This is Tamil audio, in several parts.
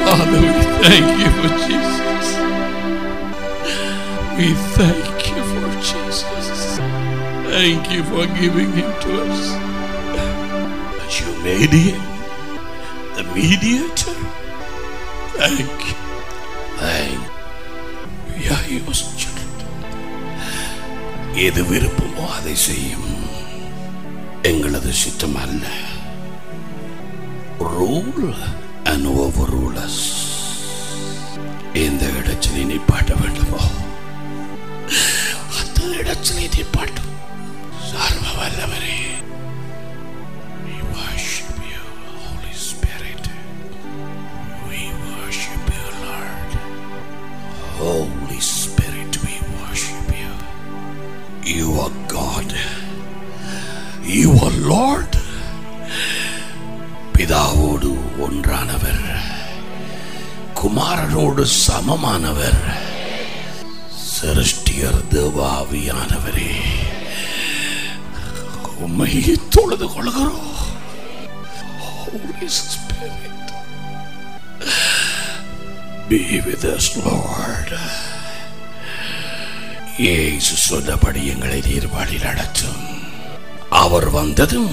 Father, we thank you for Jesus. We thank you for Jesus. Thank you for giving him to us. That you made him the mediator. Thank you. Thank you. Yeah, he was children. எது விருப்பமோ அதை செய்யும் எங்களது சித்தம் அல்ல ரூல் அண்ட் ஓவர் ரூலஸ் எந்த இடத்திலே நிப்பாட்ட வேண்டுமோ அந்த இடத்திலே நிப்பாட்டும் சர்வ வல்லவரே We worship you, Holy Spirit. We worship you, Lord. Holy Spirit, we worship you. You are God. You are Lord. பிதாவோடு ஒன்றானவர் குமாரனோடு சமமானவர் சிருஷ்டியர் தேவாவியானவரே உம்மை தொழுது கொள்கிறோம் Holy Spirit be with us Lord இயேசு சொன்னபடி எங்களை நீர் வழி நடத்தும் அவர் வந்ததும்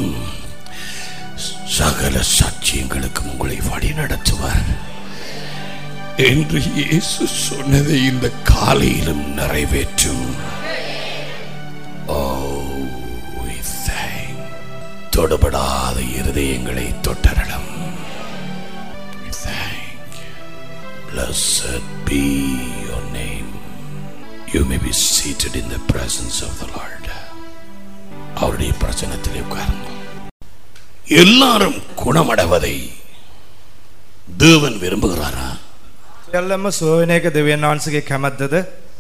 சகல சாட்சியங்களுக்கு உங்களை வழி நடத்துவார் என்று இயேசு சொன்னதை இந்த காலையிலும் நிறைவேற்றும் Oh, we thank. தொடுபடாத இருதயங்களை தொட்டரலாம் We thank you. Blessed be your name. You may be seated in the presence of the Lord. அவருடைய பிரசனத்திலே உட்காருங்க எல்லாரும் குணமடைவதை தேவன் விரும்புகிறாரா සියල්ලම සුවවෙන එක දෙවියන් වහන්සේගේ කැමැත්තද?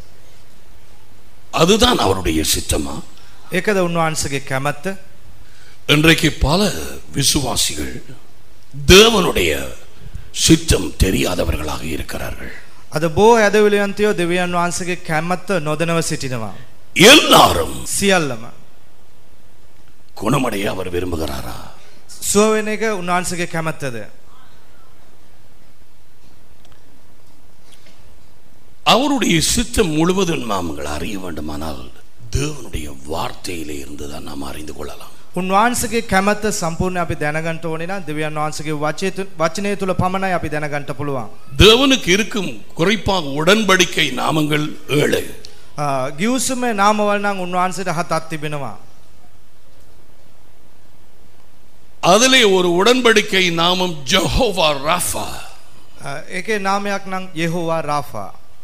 அதுதான் அவருடைய சித்தமா ඒකද උන්වහන්සේගේ කැමැත්ත? இன்றைக்கு பல விசுவாசிகள் தேவனுடைய சித்தம் தெரியாதவர்களாக இருக்கிறார்கள் අද බොහෝ ඇදවිලියන්තයෝ දෙවියන් වහන්සේගේ කැමැත්ත නොදැනව සිටිනවා. எல்லாரும் සියල්ලම. குணமடைய அவர் விரும்புகிறாரா සුවවෙන එක උන්වහන්සේගේ කැමැත්තද? அவருடைய சித்தம் முழுவதும் நாங்கள் அறிய வேண்டுமானால் தேவனுடைய வார்த்தையிலே இருந்துதான் நாம் அறிந்து கொள்ளலாம் උන්වහන්සේගේ කැමැත්ත සම්පූර්ණ අපි දැනගන්න ඕනේ නම් දෙවියන් වහන්සේගේ වචනය තු- වචනය තුල පමණයි අපි දැනගන්න පුළුවන්. தேவனுக்கு இருக்கும் குறிப்பாக உடன்படிக்கை நாமங்கள் ஏழு ආ, ගිවිසුමේ නාමවල නම් උන්වහන්සේට හතක් තිබෙනවා. அதிலே ஒரு உடன்படிக்கை நாமம் ஜெகோவா ராஃபா ආ, ඒකේ නාමයක් නම් යෙහෝවා රාෆා.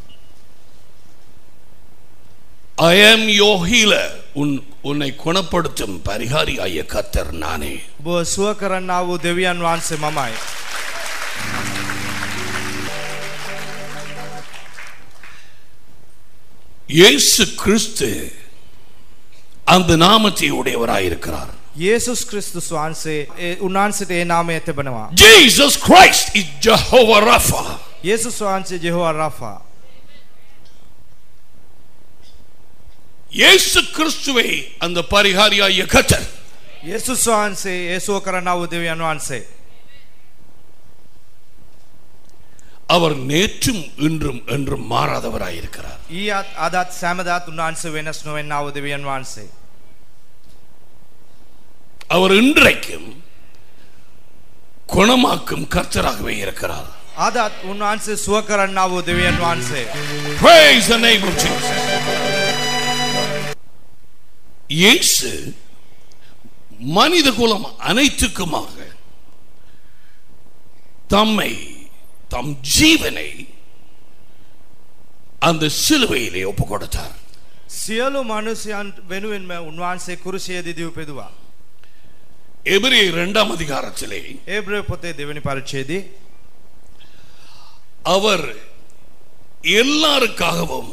ஐ ஆம் யோ ஹீலர் உன் உன்னை குணப்படுத்தும் பரிகாரியாய கத்தர் நானே ඔබ සුව කරන්නා වූ දෙවියන් වහන්සේ මමයි. இயேசு கிறிஸ்து அந்த நாமத்தை உடையவராயிருக்கிறார் යේසුස් ක්‍රිස්තුස් වහන්සේ ඒ උන්වහන්සේට ඒ නාමය තිබෙනවා. Jesus Christ is Jehovah Rapha. යේසුස් වහන්සේ ජෙහෝවා රාෆා. இயேசு கிறிஸ்துவை அந்த பரிகாரியாய கத்தர் යේසුස් වහන්සේ ඒසුව කරන්නා වූ දෙවියන් වහන්සේ. அவர் நேற்றும் இன்றும் என்றும் மாறாதவராயிருக்கிறார் ඊයත් අදත් සෑමදාත් උන්වහන්සේ වෙනස් නොවෙන්නා වූ දෙවියන් වහන්සේ. அவர் இன்றைக்கும் குணமாக்கும் கர்த்தராகவே இருக்கிறார் අදත් උන්වහන්සේ සුව කරන්නා වූ දෙවියන් වහන්සේ. Praise the name of Jesus. இயேசு மனித குலம் அனைத்துக்குமாக தம்மை தம் ஜீவனை அந்த சிலுவையிலே ஒப்பு கொடுத்தார் සියලු මනුෂ්‍යයන් වෙනුවෙන්ම උන්වහන්සේ කුරුසියේදී උපෙදුවා. எபிரே இரண்டாம் அதிகாரத்திலே ඒබ්‍රේ පොතේ දෙවැනි පරිච්ඡේදයේ அவர் எல்லாருக்காகவும்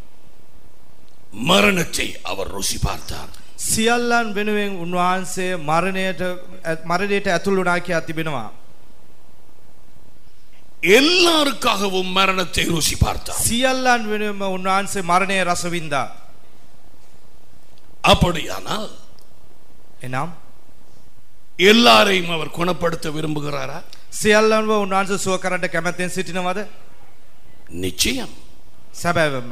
மரணத்தை அவர் ருசி பார்த்தார் සියල්ලන් වෙනුවෙන් උන්වහන්සේ මරණයට මරණයට ඇතුළු වුණා කියා තිබෙනවා. எல்லாருக்காகவும் மரணத்தை ருசி பார்த்தார் සියල්ලන් වෙනුවෙන්ම උන්වහන්සේ මරණය රස වින්දා. அப்படியானால் එනම් எல்லாரையும் அவர் குணப்படுத்த விரும்புகிறாரா සියල්ලන්ව උන්වහන්සේ සුව කරන්න කැමැත්තෙන් සිටිනවද? நிச்சயம் සැබෑවම.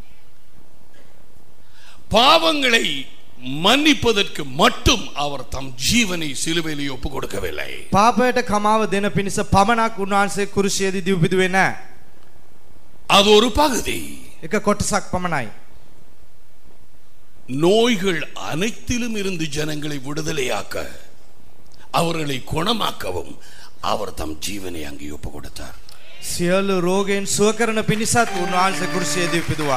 பாவங்களை மன்னிப்பதற்கு மட்டும் அவர் தம் ஜீவனை சிலுவையிலே ஒப்பு கொடுக்கவில்லை පාපයට කමාව දෙන පිණිස පමණක් උන්වහන්සේ කුරුසියේදී දිව්පිදුවේ නැහැ. அது ஒரு பகுதி එක කොටසක් පමණයි. நோய்கள் அனைத்திலும் இருந்து ஜனங்களை விடுதலையாக்க அவர்களை குணமாக்கவும் அவர் தம் ஜீவனை அங்கே ஒப்பு கொடுத்தார் සියලු රෝගයෙන් සුව කරන පිණිසත් උන්වහන්සේ කුරුසියේදී පිදුවා.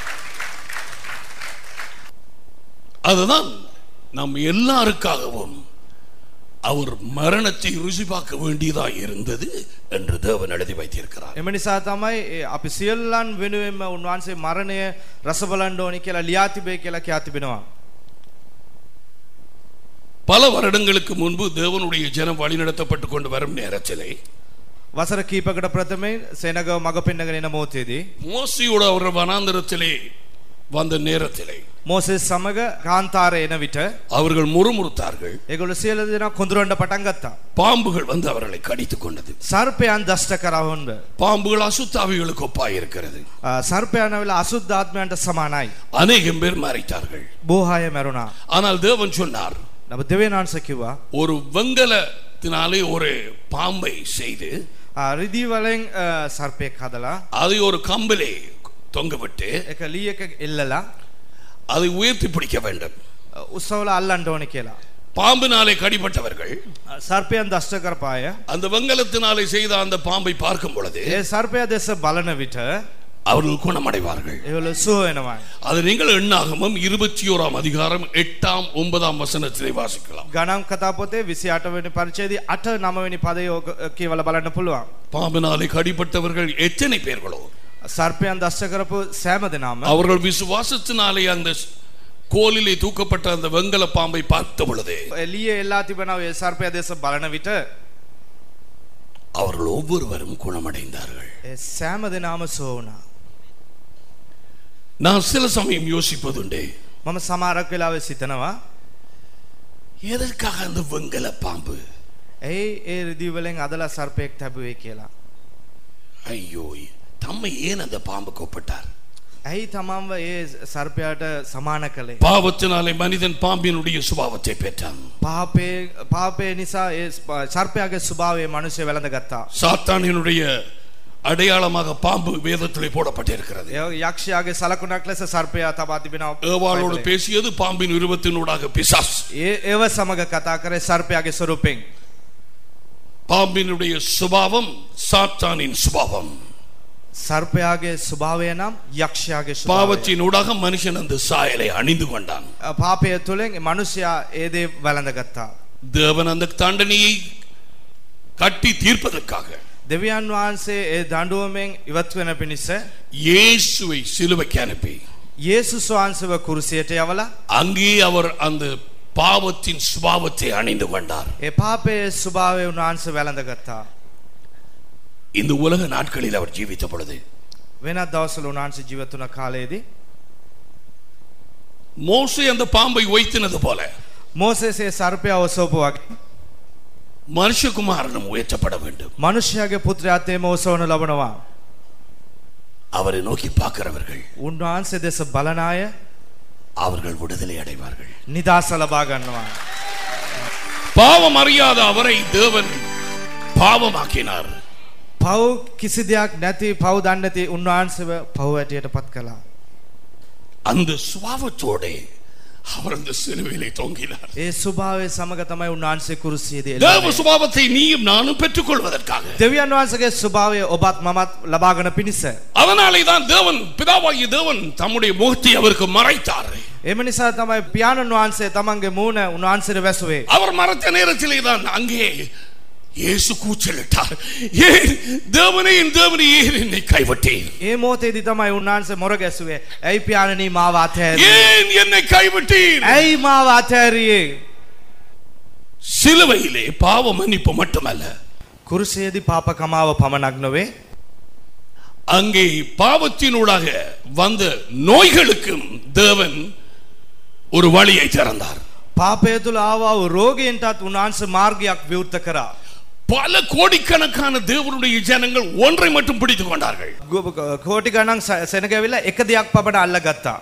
அதுதான் நம் எல்லாருக்காகவும் அவர் மரணத்தை ருசி பார்க்க வேண்டியதா இருந்தது என்று தேவன் எழுதி வைத்திருக்கிறார் එම නිසා තමයි ඒ අපි සියල්ලන් වෙනුවෙන්ම උන්වහන්සේ මරණය රස බලන්න ඕනි කියලා ලියා තිබේ කියලා කියා තිබෙනවා. பல வருடங்களுக்கு முன்பு தேவனுடைய ஜனம் வழிநடத்தப்பட்டு கொண்டு வரும் நேரத்திலே වසර කීපකට ප්‍රථමයෙන් සෙනග මඟ පෙන්නගෙන එන මොහොතේදී மோசையோடு அவர் வனாந்தரத்திலே வந்த நேரத்திலே මෝසෙස් සමග කාන්තාරය එන විට அவர்கள் முறுமுறுத்தார்கள் ඒගොල්ලෝ සියලු දෙනා කොඳුරන්න පටන් ගත්තා. பாம்புகள் வந்து அவர்களை கடித்துக் கொண்டது සර්පයන් දෂ්ට කරවන්න. பாம்புகள் அசுத்தாவிகளுக்கு ஒப்பாய் இருக்கிறது සර්පයන් ඇවිල්ලා අසුද්ධාත්මයන්ට සමානයි. அநேகம் பேர் மறைத்தார்கள் බොහෝ අය මැරුණා. ஆனால் தேவன் சொன்னார் නමුත් දෙවියන් වහන්සේ කිව්වා ஒரு வெங்கலத்தினாலே ஒரு பாம்பை செய்து ආ, රිදී වලින් අ, සර්පයෙක් හදලා அதை ஒரு கம்பிலே தொங்கவிட்டு එක ලී එක එල්ලලා அதை உயர்த்தி பிடிக்க வேண்டும் අ, උස්සවල අල්ලන්න ඕනේ කියලා. பாம்பினாலே கடிபட்டவர்கள் අ, සර්පයන් දෂ්ට කරපාය. அந்த வெங்கலத்தினாலே செய்த அந்த பாம்பை பார்க்கும் பொழுது ඒ සර්පය දෙස බලන විට அவர்கள் குணமடைவார்கள் ඒගොල්ලෝ සුව වෙනවා. அது நீங்கள் எண்ணாகமம் இருபத்தி ஓராம் அதிகாரம் எட்டாம் ஒன்பதாம் வசனத்திலே வாசிக்கலாம் ගණන් කතා පොතේ 28 වෙනි පරිච්ඡේදයේ 8 9 වෙනි පදය ඕක කියවලා බලන්න පුළුවන්. பாம்பினாலே கடிபட்டவர்கள் எத்தனை பேர்களோ සර්පයන් දෂ්ට කරපු සෑම දෙනාම அவர்கள் விசுவாசத்தினாலே அந்த கோலிலே தூக்கப்பட்ட அந்த வெங்கல பாம்பை பார்த்த பொழுது එළිය එල්ලා තිබෙනවා ඒ සර්පය දෙස බලන විට அவர்கள் ஒவ்வொருவரும் குணமடைந்தார்கள் ඒ සෑම දෙනාම සුව වුණා. நான் சில சமயம் யோசிப்பதுண்டே මම සමහරක් වෙලාවෙ සිතනවා எதற்காக அந்த வெங்கல பாம்பு ඇයි ඒ රිදී වලින් අදලා සර්පයෙක් තැබුවේ කියලා. ஐயோ தம்மை ஏன் அந்த பாம்பு கூப்பிட்டார் ඇයි තමන්ව ඒ සර්පයාට සමාන කළේ. பாவத்தினாலே மனிதன் பாம்பினுடைய சுபாவத்தை பெற்றான் පාපේ පාපය නිසා ඒ සර්පයාගේ ස්වභාවය මනුෂ්‍ය වැළඳ ගත්තා. சாத்தானினுடைய அடையாளமாக பாம்பு வேதத்திலே போடப்பட்டிருக்கிறது ඒ යක්ෂයාගේ සලකුණක් ලෙස සර්පයා තබා තිබෙනවා. ஏவாளோடு බයිබලයේ. பேசியது பாம்பின் உருவத்தினூடாக பிசாஸ் ඒ ඒව සමග කතා කරේ සර්පයාගේ ස්වරූපෙන්. பாம்பினுடைய சுபாவம் சாத்தானின் சுபாவம் සර්පයාගේ ස්වභාවය නම් යක්ෂයාගේ ස්වභාවය. பாவத்தின் ஊடாக மனுஷன் அந்த சாயலை அணிந்து கொண்டான் පාපය තුළින් මනුෂ්‍යයා ඒ දේ වැළඳ ගත්තා. தேவன் அந்த தண்டனையை கட்டி தீர்ப்பதற்காக දෙවියන් වහන්සේ ඒ දඬුවමෙන් ඉවත් වෙන පිණිස இயேசுவை சிலுவைக்கு அனுப்பி යේසුස් වහන්සේව කුරුසියට යවලා அங்கே அவர் அந்த பாவத்தின் சுபாவத்தை அணிந்து கொண்டார் ඒ පාපයේ ස්වභාවය උන්වහන්සේ වැළඳ ගත්තා. இந்த உலக நாட்களில் அவர் ஜீவித்த பொழுது වෙනත් දවසල උන්වහන්සේ ජීවත් වුණ කාලයේදී மோசே அந்த பாம்பை வைத்தினது போல මෝසේසේ සර්පයා ඔසවපු වගේ மனுஷகுமாரனும் உயர்த்தப்பட வேண்டும் මනුෂ්‍යයාගේ පුත්‍රයාතේම ඔසවනු ලබනවා. அவரை நோக்கி பார்க்கிறவர்கள் උන්වහන්සේ දෙස බලන අය அவர்கள் விடுதலை அடைவார்கள் නිදාස ලබා ගන්නවා. பாவம் அறியாத அவரை தேவன் பாவமாக்கினார் පව් කිසි දෙයක් නැති පව් දන්නති උන්වහන්සේව පව් ඇටියට පත් කළා. அந்த சுபாவத்தோட அவர் அந்த சிலுவையிலே தொங்கினார் ඒ ස්වභාවය සමග තමයි උන්වහන්සේ කුරුසියේදී தேவ එළවෙන්නේ. சுபாவத்தை நீயும் நானும் பெற்றுக்கொள்வதற்காக දෙවියන් වහන්සේගේ ස්වභාවය ඔබත් මමත් ලබාගෙන පිණිස. அதனாலே தான் தேவன் பிதாவாகிய தேவன் தம்முடைய முகத்தை அவருக்கு மறைத்தார் එම නිසා තමයි පියාණන් වහන්සේ තමන්ගේ මූණ උන්වහන්සේට වැසුවේ. அவர் மறைத்த நேரத்திலே தான் அங்கே இயேசு கூச்சலிட்டார் ஏன் தேவனே என் தேவனே ஏன் என்னை கைவிட்டீர் ඒ මොහොතේදී තමයි උන්වහන්සේ මොර ගැසුවේ. ඇයි පියාණනී මාව අතහැරියේ? ஏன் என்னை கைவிட்டீர் ඇයි මාව අතහැරියේ? சிலுவையிலே பாவ மன்னிப்பு மட்டுமல்ல කුරුසියේදී පාප කමාව පමණක් නොවේ. அங்கே பாவத்தினூடாக வந்த நோய்களுக்கும் தேவன் ஒரு வழியை திறந்தார் පාපය තුළ ආවා වූ රෝගීන්ටත් උන්වහන්සේ මාර්ගයක් විවෘත කරා. பல கோடிக்கணக்கான தேவனுடைய ஜனங்கள் ஒன்றை மட்டும் பிடித்துக் கொண்டார்கள் ගො- කෝටි ගණන් ස- සෙනගැවිලා එක දෙයක් පමණ අල්ලගත්තා.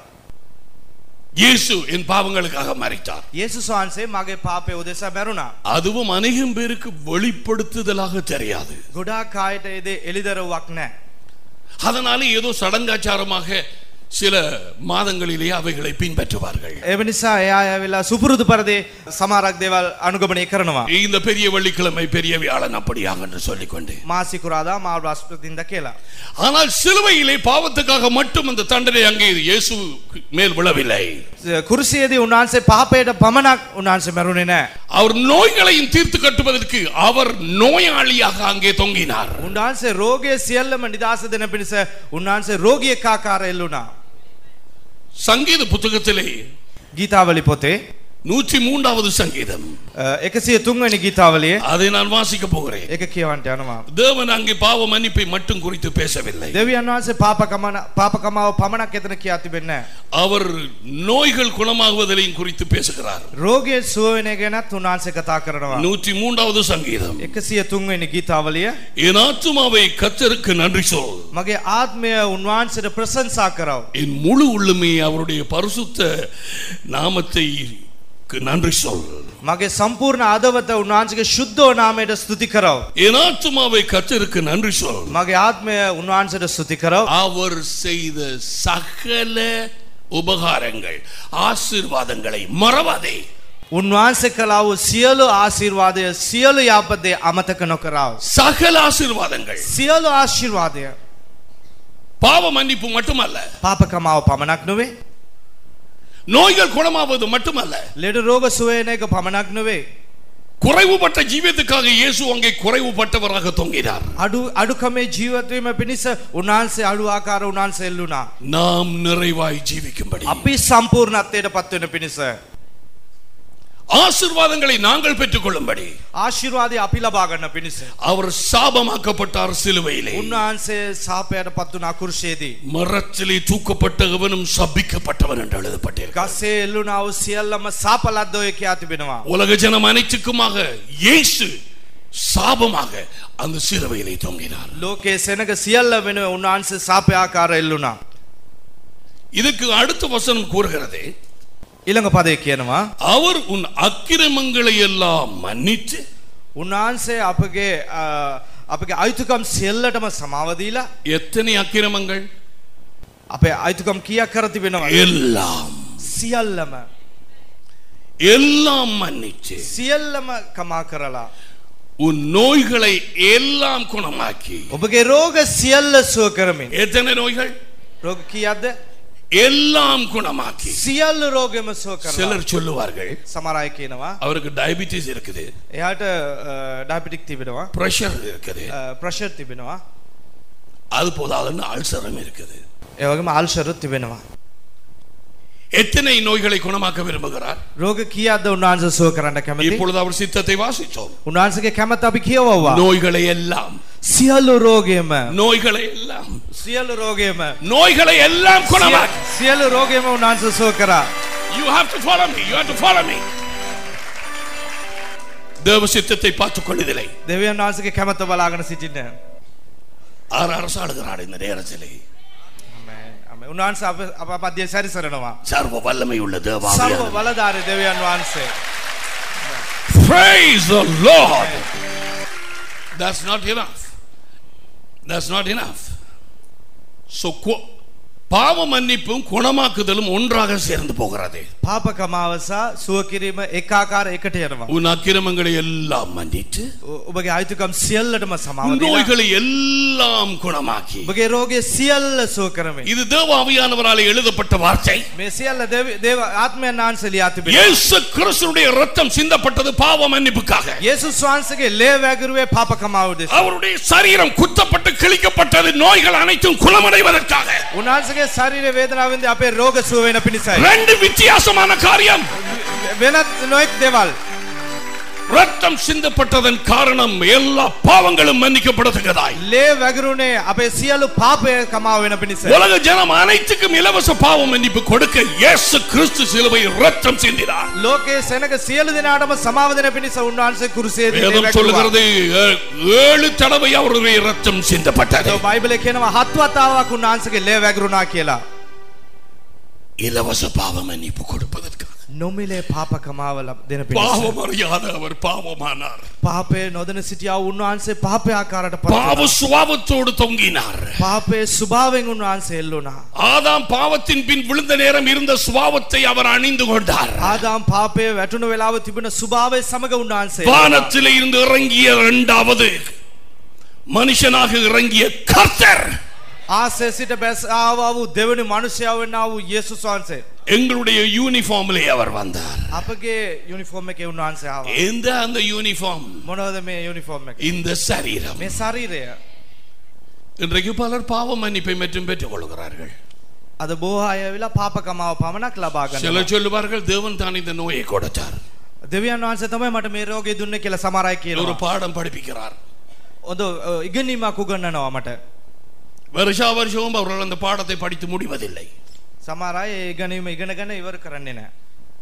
இயேசு என் பாவங்களுக்காக மறித்தார் යේසුස් වහන්සේ මගේ පාපය උදෙසා මැරුණා. அதுவும் அநேகம் பேருக்கு வெளிப்படுத்துதலாக தெரியாது ගොඩාක් කායට ඒදේ එළිදරව්වක් නෑ. அதனால ஏதோ சடங்காச்சாரமாக சில மாதங்களிலேயே அவைகளை பின்பற்றுவார்கள் එම නිසා එයා ඇවෙලා සුපුරුදු පරදේ සමාරක් දේවල් අනුගමනය කරනවා. இந்த பெரிய வெள்ளிக்கிழமை பெரிய வியாழன் அப்படியாக என்று சொல்லிக்கொண்டு මාසිකුරාදා මාල් බස්පතින්ද කියලා. ஆனால் சிலுவையிலே பாவத்துக்காக மட்டும் அந்த தண்டனை அங்கே இயேசு மேல் விழவில்லை කුරුසියේදී උන්වහන්සේ පාපයට පමණක් උන්වහන්සේ මැරුණේ නෑ. அவர் நோய்களையும் தீர்த்து கட்டுவதற்கு அவர் நோயாளியாக அங்கே தொங்கினார் උන්වහන්සේ රෝගය සියල්ලම නිදහස දෙන පිණිස උන්වහන්සේ රෝගියෙක් ආකාර එල්ලුණා. சங்கீத புத்தகத்திலே ගීතාවලි පොතේ நூற்றி மூன்றாவது சங்கீதம் එකසිය තුන්වැනි ගීතාවලිය அதை நான் வாசிக்க போகிறேன் එක කියවන්ට යනවා. தேவன் அங்கே பாவ மன்னிப்பை மட்டும் குறித்து பேசவில்லை දෙවියන් වහන්සේ පාපකමන පාපකමාව පමණක් එතන කියා තිබෙන්නේ නැහැ. அவர் நோய்கள் குணமாகுவதையும் குறித்து பேசுகிறார் රෝගයේ සුව වෙන ගැනත් උන්වහන්සේ කතා කරනවා. நூற்றி மூன்றாவது சங்கீதம் 103 වෙනි ගීතාවලිය என் ஆத்துமாவை கத்தருக்கு நன்றி சொல் මගේ ආත්මය උන්වහන්සේට ප්‍රශංසා කරව. என் முழு உள்ளுமே அவருடைய பரிசுத்த நாமத்தை நன்றி சொல் මගේ සම්පූර්ණ ආදවත උන්වහන්සේගේ ශුද්ධ නාමයට ස්තුති කරව. என் ஆத்துமாவை கத்தருக்கு நன்றி சொல் මගේ ආත්මය උන්වහන්සේට ස්තුති කරව. அவர் செய்த சகல உபகாரங்கள் ஆசீர்வாதங்களை மறவாதே උන්වහන්සේ කළා වූ සියලු ආශිර්වාදය සියලු යාපදේ අමතක නොකරව. சகல ஆசீர்வாதங்கள் සියලු ආශිර්වාදය பாவ மன்னிப்பு மட்டுமல்ல පාපකමාව පමණක් නොවේ. நோய்கள் குணமாவது மட்டுமல்ல ලෙඩ රෝග සුවයන එක පමණක් නොවේ. குறைவுபட்ட ஜீவியத்துக்காக இயேசு அங்கே குறைவுபட்டவராக தொங்கினார் අඩු අඩුකමේ ජීවත්වීම පිණිස උන්වහන්සේ අඩු ආකාර උන්වහන්සේ එල්ලුණා. நாம் நிறைவாய் ஜீவிக்கும்படி අපි සම්පූර්ණත්වයට පත්වෙන පිණිස. ஆசீர்வாதங்களை நாங்கள் பெற்றுக்கொள்ளும்படி ආශිර්වාදය අපි ලබාගන්න පිණිස. அவர் சாபமாக்கப்பட்டார் சிலுவையிலே උන්වහන්සේ සාපයට පත්වනා කුරුෂයේදී. மரத்திலே தூக்கப்பட்ட எவனும் சபிக்கப்பட்டவன் என்று எழுதப்பட்டிருக்க ගසේ එල්ලුනාව සියල්ලම සාපලද්දෝය කියා තිබෙනවා. உலக ஜனம் அனைத்துக்குமாக இயேசு சாபமாக அந்த சிலுவையிலே தொங்கினார் ලෝකයේ සෙනක සියල්ල වෙන උන්වහන්සේ සාපයාකාර එල්ලුනා. இதுக்கு அடுத்த வசனம் கூறுகிறது ඉළඟ පදය කියනවා. அவர் உன் அக்கிரமங்களை எல்லாம் மன்னித்து උන්වහන්සේ අපගේ අ, අපගේ අයිතුකම් සියල්ලටම සමාවදීලා எத்தனை அக்கிரமங்கள் අපේ අයිතුකම් කියක් කර තිබෙනවා. எல்லாம் සියල්ලම எல்லாம் மன்னிச்சு සියල්ලම කමා කරලා. உன் நோய்களை எல்லாம் குணமாக்கி ඔබගේ රෝග සියල්ල සුව කරමින්. எத்தனை நோய்கள் රෝග කියද්ද எல்லாம் குணமாக்கி සියල්ල රෝගම සුව කරලා. சிலர் சொல்லுவார்கள் සමරය කියනවා. அவருக்கு டயபிட்டிஸ் இருக்குது එයාට ඩයිපිටික් තිබෙනවා. பிரஷர் இருக்குது ප්‍රශර් තිබෙනවා. அது போதாதுன்னு அல்சரம் இருக்குது ඒවගේම අල්ශරුත් තිබෙනවා. எத்தனை நோய்களை குணமாக்க விரும்புகிறார் රෝග කියද්ද උන්වහන්සේ සුව කරන්න කැමති. இப்பொழுது அவர் சித்தத்தை வாசித்தோம் උන්වහන්සේගේ කැමත අපි කියවවා. நோய்களை எல்லாம் සියල්ලු රෝගයම நோய்களை எல்லாம் සියල්ලු රෝගයම நோய்களை எல்லாம் குணமாக்க සියලු රෝගයම උන්වහන්සේ සුව කරා. You have to follow me. You have to follow me. தேவ சித்தத்தை பார்த்துக் கொள்ளுதலை දෙවියන් වහන්සේගේ කැමත බලාගෙන සිටින්න. ஆறு அரசாளுகிறார் இந்த நேரத்திலே ආමේන්. ආමේන්. උන්වහන්සේ අප අප පද්‍ය සැරිසරනවා. சர்வ வல்லமை உள்ள සර්ව தேவாவியானவர். බලධාරී දෙවියන් වහන්සේ. Praise the Lord. That's not enough. That's not enough. So கு- பாவ மன்னிப்பும் குணமாக்குதலும் ஒன்றாக சேர்ந்து போகிறது පාප කමාව සහ සුව කිරීම එකාකාර එකට යනවා. உன் அக்கிரமங்களை எல்லாம் மன்னித்து ඔ- ඔබගේ අයිතුකම් සියල්ලටම සමාව உன் දීලා நோய்களை எல்லாம் குணமாக்கி ඔබගේ රෝගය සියල්ල සුව කරමින්. இது தேவ ஆவியானவரால் எழுதப்பட்ட வார்த்தை මේ සියල්ල දෙවි- දේව ආත්මයන් වහන්සේ ලියා තිබෙනවා. இயேசு கிறிஸ்துடைய ரத்தம் சிந்தப்பட்டது பாவ மன்னிப்புக்காக යේසුස් වහන්සේගේ ලේ වැගිරුවේ පාප කමාව උදෙසා. அவருடைய சரீரம் குத்தப்பட்டு கிழிக்கப்பட்டது நோய்கள் அனைத்தும் குணமடைவதற்காக උන්වහන්සේගේ ශරීර වේදනාවෙන්ද අපේ රෝග සුව වෙන පිණිසයි. ரெண்டு வித்தியாசமான காரியம் වෙනත් නොයෙක් දේවල්. ரத்தம் சிந்தப்பட்டதன் காரணம் எல்லா பாவங்களும் மன்னிக்கப்படுகிறதாய் ලේ වැගරුණේ අපේ සියලු පාපය කමාව වෙන පිණිස. உலக ஜனம் அனைத்துக்கும் இலவச பாவ மன்னிப்பு கொடுக்க இயேசு கிறிஸ்து சிலுவை ரத்தம் சிந்தினார் ලෝකයේ සෙනක සියලු දෙනාටම සමාව දෙන පිණිස උන්වහන්සේ කුරුසේ வேதம் சொல்லுகிறது ஏ- ஏழு தடவை அவருடைய ரத்தம் சிந்தப்பட்டது බයිබලේ කියනවා හත් වතාවක් උන්වහන්සේගේ ලේ වැගරුණා කියලා. இலவச பாவ மன்னிப்பு கொடுப்பதற்காக නොමිලේ පාප කමාව ලබ- දෙන පිණිස. பாவம் அறியாத அவர் பாவமானார் පාපය නොදන සිටියා උන්වහන්සේ පාපය ආකාරයට පත් பாவ වුණා. சுவாபத்தோடு தொங்கினார் පාපයේ ස්වභාවයෙන් උන්වහන්සේ එල්ලුණා. ஆதாம் பாவத்தின் பின் விழுந்த நேரம் இருந்த சுவாபத்தை அவர் அணிந்து கொண்டார் ආදාම් පාපය වැටුණු වෙලාව තිබෙන ස්වභාවය සමග උන්වහන්සේ එල්ලුණා. வானத்திலே இருந்து இறங்கிய இரண்டாவது மனுஷனாக இறங்கிய கர்த்தர் ආසය සිට බැස් ආවා වූ දෙවනි මනුෂ්‍යයා වන්නා වූ යේසුස් වහන්සේ. எங்களுடைய யூனிஃபார்மிலே அவர் வந்தார் අපගේ යුනිෆෝර්ම් එකේ උන්වහන්සේ ආවා. எந்த அந்த யூனிஃபார்ம் මොනවද මේ යුනිෆෝර්ම් එක? இந்த சரீரம் මේ ශරීරය. இன்றைக்கு பலர் பாவ மன்னிப்பை மற்றும் பெற்றுக் கொள்கிறார்கள் අද බොහෝ අය ඇවිල්ලා පාප කමාව පමණක් ලබා ගන්නවා. சிலர் சொல்லுவார்கள் தேவன் தான் இந்த நோயை கொடுத்தார் දෙවියන් වහන්සේ තමයි මට මේ රෝගය දුන්නේ කියලා සමහර අය ஒரு කියනවා. பாடம் படிப்பிக்கிறார் හොඳ අ, ඉගෙනීමක් උගන්වනවා මට. வருஷா வருஷமும் அவர்கள் அந்த பாடத்தை படித்து முடிவதில்லை සමහර අය ඒ ඉගෙනීම ඉගෙනගෙන ඉවර කරන්නේ නැහැ.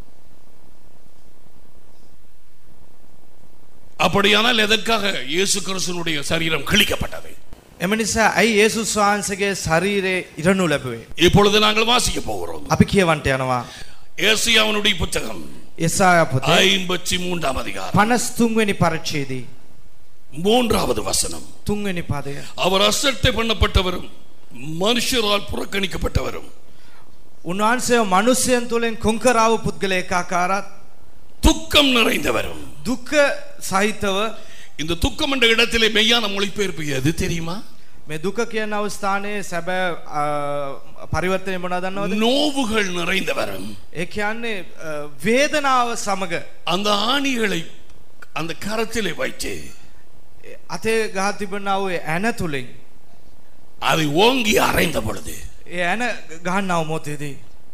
அப்படியானால் எதற்காக இயேசு கிறிஸ்துனுடைய சரீரம் கிழிக்கப்பட்டது එම නිසා ඇයි යේසුස් වහන්සේගේ ශරීරයේ ඉරණු ලැබුවේ? இப்பொழுது நாங்கள் வாசிக்க போகிறோம் අපි කියවන්ට යනවා. ஏசியாவினுடைய புத்தகம் යெசாයා පොතේ ஐம்பத்தி மூன்றாம் அதிகாரம் 53 වෙනි පරිච්ඡේදයේ மூன்றாவது வசனம் තුන්වෙනි පදය. அவர் அசட்டை பண்ணப்பட்டவரும் மனுஷரால் புறக்கணிக்கப்பட்டவரும் උන්වහන්සේ මනුස්සයන් තුළින් කොංකරාව පුද්ගලයෙක් ආකාරත් துக்கம் நிறைந்தவரும் දුක්ඛ සහිතව இந்த துக்கம் என்ற இடத்திலே மெய்யான மொழிபெயர்ப்பு எது தெரியுமா මේ දුක කියන අවස්ථානයේ සැබෑ අ, පරිවර්තනය මොනවද දන්නවද? நோவுகள் நிறைந்தவரும் ඒ කියන්නේ අ, වේදනාව සමග அந்த ஆணிகளை அந்த கரத்திலே வைத்து අතේ ගහ තිබෙනා වූ ඒ ඇන තුලින් அதை ஓங்கி அறைந்த பொழுது ඒ ඇන ගහන්නව මොතේදී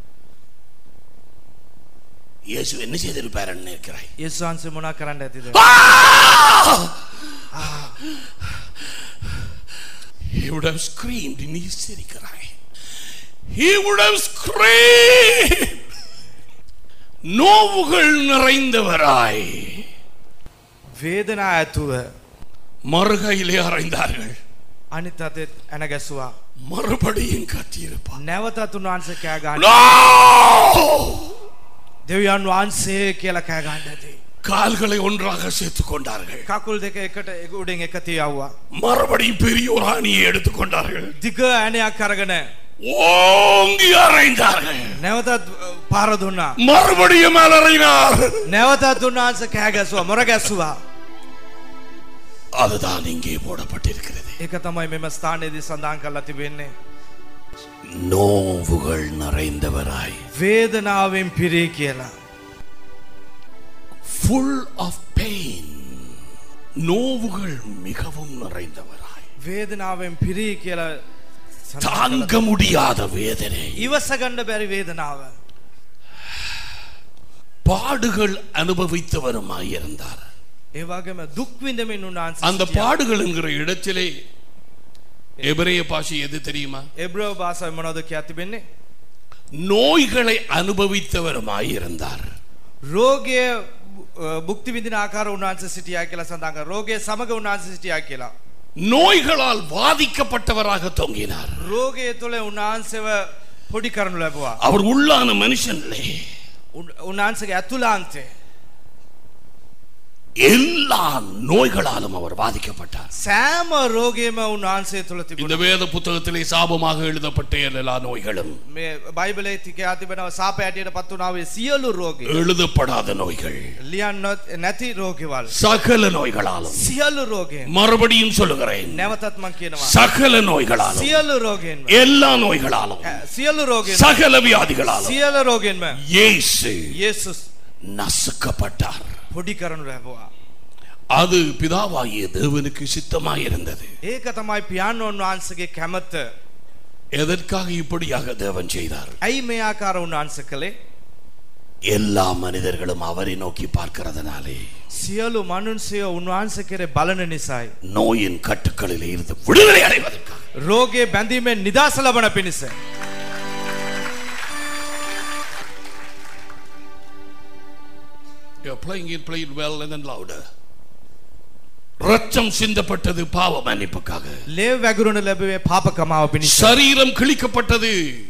இயேசு என்ன செய்திருப்பார் நினைக்கிறாய் යේසුස් වහන්සේ මොනා කරන්න ඇතිද? He would have screamed நீ சிரிக்கிறாய் He would have screamed நோவுகள் நிறைந்தவராய் වේදනා ඇතුව மறுகையிலே அறைந்தார்கள் අනිත් අතේ ඇන ගැසුවා. மறுபடியும் கத்தியிருப்பார் නැවතත් උන්වහන්සේ කෑ ගහන්න. No! දෙවියන් වහන්සේ කියලා කෑ ගන්න ඇති. கால்களை ஒன்றாக சேர்த்துக் கொண்டார்கள் කකුල් දෙක එකට එක උඩින් එක තියවුවා. மறுபடியும் பெரிய ஒரு ஆணியை எடுத்துக்கொண்டார்கள் දිග ඇණයක් අරගෙන ஓங்கி அறைந்தார்கள் නැවතත් පාර දුන්නා. மறுபடியும் அலறினார் නැවතත් උන්වහන්සේ කෑ ගැසුවා මොර ගැස්සුවා. அதுதான் இங்கே போடப்பட்டிருக்கிறது ඒක තමයි මෙම ස්ථානයේදී සඳහන් කරලා තිබෙන්නේ. நோவுகள் நிறைந்தவராய் වේදනාවෙන් පිරී කියලා. ஃபுல் ஆஃப் பெயின் நோவுகள் மிகவும் நிறைந்தவராய் වේදනාවෙන් පිරී කියලා සඳහන් කරලා தாங்க முடியாத வேதனை ඉවස ගන්න බැරි වේදනාව. பாடுகள் அனுபவித்தவருமாய் இருந்தார் ඒ වගේම දුක් විඳමින් උන්වහන්සේ அந்த සිටියා. பாடுகள் என்கிற இடத்திலே எபிரேய பாஷை எது தெரியுமா එබ්‍රව භාෂාවෙන් මොනවද කියා තිබෙන්නේ? நோய்களை அனுபவித்தவருமாய் இருந்தார் රෝගය අ, භුක්ති විඳින ආකාර උන්වහන්සේ සිටියා කියලා සඳහන් කරා. රෝගය සමග උන්වහන්සේ සිටියා කියලා. நோய்களால் பாதிக்கப்பட்டவராக தொங்கினார் රෝගය තුළ උන්වහන්සේව පොඩි කරනු ලැබුවා. அவர் உள்ளான மனுஷன்லே උන්- උන්වහන්සේගේ ඇතුළාන්තේ எல்லா நோய்களாலும் அவர் பாதிக்கப்பட்டார் සෑම රෝගයම උන්වහන්සේ තුළ இந்த තිබුණා. வேத புத்தகத்திலே சாபமாக எழுதப்பட்ட எல்லா நோய்களும் මේ බයිබලයේ තිකයා තිබෙනවා සාප ඇටියට පත් වුණා වේ සියලු රෝගී. எழுதப்படாத நோய்கள் ලියන්න නැති රෝගවල්. சகல நோய்களாலும் සියලු රෝගයෙන්. மறுபடியும் சொல்லுகிறேன் නැවතත් මං කියනවා. சகல நோய்களாலும் සියලු රෝගයෙන්ම. எல்லா நோய்களாலும் ඈ, සියලු රෝගයෙන්. சகல வியாதிகளாலும் සියලු රෝගයෙන්ම. இயேசு යේසුස් நசுக்கப்பட்டார் පොඩි කරනු ලැබුවා. அது பிதாவாகிய தேவனுக்கு சித்தமாயிருந்தது ඒක තමයි පියාණන් වහන්සේගේ කැමත. எதற்காக இப்படியாக தேவன் செய்தார் ඇයි මේ ආකාර උන්වහන්සේ කළේ? எல்லா மனிதர்களும் அவரை நோக்கி பார்க்கிறதுனாலே සියලු මනුන්සයෝ උන්වහන්සේ කෙරේ බලන නිසායි. நோயின் கட்டுக்களில் இருந்து விடுதலை அடைவதற்காக රෝගේ බැඳීමෙන් නිදහස ලබන පිණිස. You're playing it, play it well and then louder. ரத்தம் சிந்தப்பட்டது பாவ மன்னிப்புக்காக ලේව් වැගුරුණ ලැබුවේ පාපකමාව පිණිස. சரீரம் கிழிக்கப்பட்டது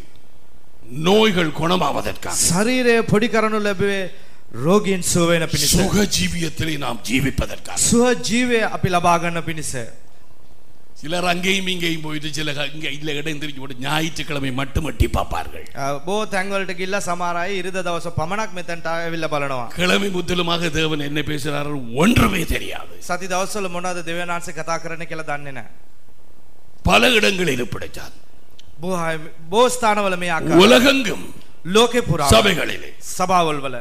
நோய்கள் குணமாவதற்காக ශරීරය පොඩි කරනු ලැබුවේ රෝගීන් සුවවෙන පිණිස. சுக ஜீவியத்திலே நாம் ஜீவிப்பதற்காக සුහ ජීවය අපි ලබාගන්න පිණිස. சிலர் அங்கேயும் இங்கேயும் போயிட்டு சில இங்க இல்ல இடம் தெரிஞ்சு போட்டு ஞாயிற்றுக்கிழமை மட்டும் எட்டி பார்ப்பார்கள் අ, බෝ තැන්වලට ගිල්ල සමාරයි ඉරිද දවස පමණක් මෙතැන්ට ඇවිල්ල බලනවා. கிழமை முற்றிலுமாக தேவன் என்ன பேசுகிறார்கள் ஒன்றுமே தெரியாது සති දවස්සල මොනද දෙවනාන්සේ කතා කරන කියලා දන්නේ නෑ. பல இடங்களில் இப்படித்தான் බොහයි- බෝස්ථානවල මේ ආකාර உலகெங்கும் ලෝකෙ පුරා சபைகளிலே සභාවල් වල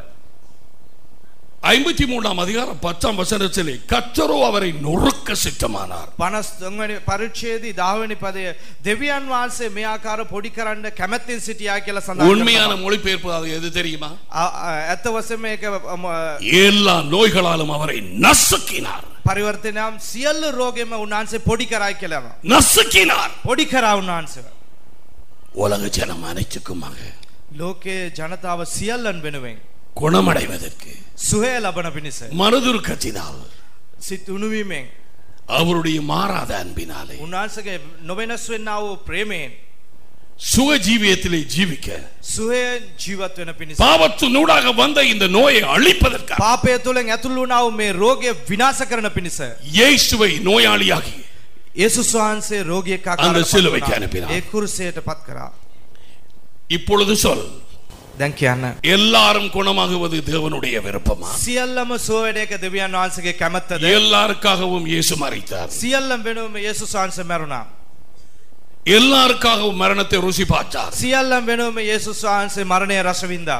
ஐம்பத்தி மூணாம் அதிகாரம் பத்தாம் வசனத்திலே கத்தரோ அவரை நொறுக்க சித்தமானார் පනස් තුන්වැනි පරිච්ඡේදී දාවනි පදය දෙවියන් වහන්සේ මේ ආකාර පොඩි කරන්න කැමැත්තින් සිටියා කියලා සඳහන් உண்மையான කරනවා. மொழிபெயர்ப்பு அது எது தெரியுமா අ- අ- ඇත්ත වශයෙන්ම මේක අම, எல்லா நோய்களாலும் அவரை நசுக்கினார் පරිවර්තනයම් සියල්ල රෝගෙම උන්වහන්සේ පොඩි කරයි කියලම. நசுக்கினார் පොඩි කරා උන්වහන්සේ. உலக ஜனம் அனைத்துக்குமாக ලෝකයේ ජනතාව සියල්ලන් වෙනුවෙන්. குணமடைவதற்கு සුහය ලබන පිණිස. மனதுருக்கத்தினால் සිත් උනුවීමෙන්. அவருடைய மாறாத அன்பினாலே උන්වහන්සගේ නොවෙනස් වෙන්න වූ ප්‍රේමයෙන්. சுக ஜீவியத்திலே ஜீவிக்க සුහය ජීවත් වෙන පිණිස. பாவத்தினூடாக வந்த இந்த நோயை அழிப்பதற்காக පාපය තුළින් ඇතුළු වුණාව මේ රෝගය විනාශ කරන පිණිස. இயேசுவை நோயாளியாகி ඒසුස් වහන්සේ රෝගියෙක් அந்த ආකාරයට සිலுவைக்கு පත් වුණා. අනුපිනා. ඒ කුරුසයට පත් කරා. இப்பொழுது சொல் දැන් කියන්න. எல்லாரும் குணமாகுவது தேவனுடைய விருப்பமா සියල්ලම සුවවැඩයක දෙවියන් වහන්සගේ කැමැත්තද. எல்லாருக்காகவும் இயேசு மறித்தார் සියල්ලම් වෙනුවම ඒසුස් වහන්සේ මැරුණා. எல்லாருக்காகவும் மரணத்தை ருசி பார்த்தார் සියල්ලම් වෙනුවම ඒසුස් වහන්සේ මරණය රසවින්දා.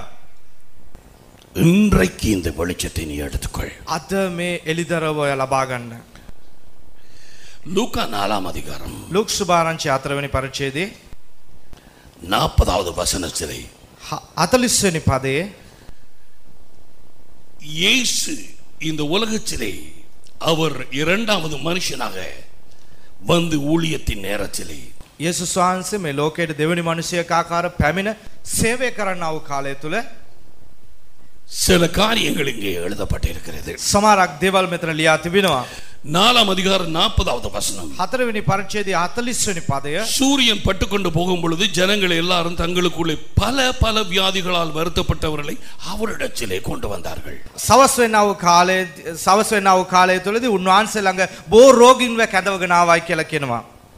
இன்றைக்கு இந்த வெளிச்சத்தை நீ எடுத்துக்கொள் අද මේ එලිදරවය ලබාගන්න. லூக்கா நாலாம் அதிகாரம் ලුක් සුභාරංචි අතරවනි පරිච්චේදී நாற்பதாவது வசனத்திலே අතලිස්වනි පදයේ இயேசு இந்த உலகத்திலே அவர் இரண்டாவது மனுஷனாக வந்து ஊழியத்தின் நேரத்திலே යේසුස් වහන්සේ මේ ලෝකයට දෙවනි මනුෂ්‍යකාකාර පැමිණ සේවය කරන්නාව කාලය තුළ சில காரியங்கள் இங்கே எழுதப்பட்டிருக்கிறது සමරක් දෙවල් මෙතන ලියා තිබෙනවා. நாலாம் அதிகாரம் நாற்பதாவது வசனம் හතරවෙනි පරිච්චේදී අතලිස්වනි පදය சூரியன் பட்டுக்கொண்டு போகும் பொழுது ஜனங்கள் எல்லாரும் தங்களுக்குள்ளே பல பல வியாதிகளால் வருத்தப்பட்டவர்களை அவரிடத்திலே கொண்டு வந்தார்கள் සවස් වෙන්නව කාලය සවස් වෙන්නව කාලය තුළදී උන්වහන්සේ ළඟ බෝ රෝගින්ව කැදවගෙනාවයි කියලා කියනවා.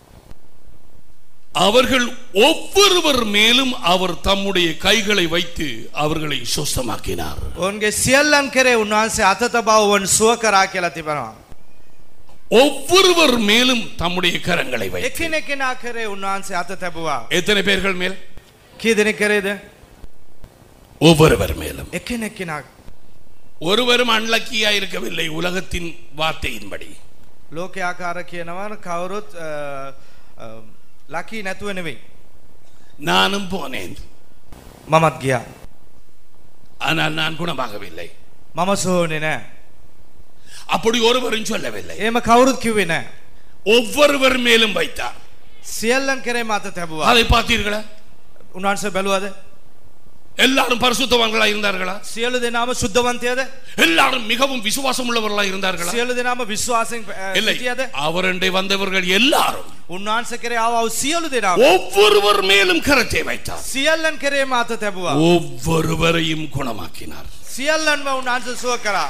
அவர்கள் ஒவ்வொருவர் மேலும் அவர் தம்முடைய கைகளை வைத்து அவர்களை சுஸ்தமாக்கினார் ඔවුන්ගේ සියල්ලන් කරේ උන්වහන්සේ අත තබවුවන් සුව කරා කියලා තිබෙනවා. ஒவ்வொருவர் மேலும் தம்முடைய கரங்களை வைத்து එකිනෙකෙනා කරේ උන්වහන්සේ අත තැබවා. எத்தனை பேர்கள் மேல் කී දෙනෙක් කරේද? ஒவ்வொருவர் மேலும் එකිනෙකෙනා ஒருவரும் அன்லக்கியா இருக்கவில்லை உலகத்தின் வார்த்தையின்படி ලෝක ආකාර කියනවා කවුරුත් අ, අ, ලකී නැතුව නෙවෙයි. நானும் போனேன் මමත් ගියා. ஆனால் நான் குணமாகவில்லை මම සෝනේ නෑ. அப்படி ஒருவரும் சொல்லவில்லை එහෙම කවුරුත් කිව්වේ නෑ. ஒவ்வொருவர் மேலும் வைத்தார் සියල්ලන් කරේ මත තැබුවා. அதை பார்த்தீர்களா උන්වහන්සේ බැලුවද? எல்லாரும் பரிசுத்தவான்களா இருந்தார்களா සියලු දෙනාම සුද්ධවන්තයද? எல்லாரும் மிகவும் விசுவாசம் உள்ளவர்களா இருந்தார்களா සියලු දෙනාම විශ්වාසයෙන් අ, இல்லை සිටියද? அவரண்டை வந்தவர்கள் எல்லாரும் උන්වහන්සේ කරේ ආවව සියලු දෙනාම ஒவ்வொருவர் மேலும் கரத்தை வைத்தார் සියල්ලන් කරේ මත තැබුවා. ஒவ்வொருவரையும் குணமாக்கினார் සියල්ලන්ම උන්වහන්සේ සුව කරා.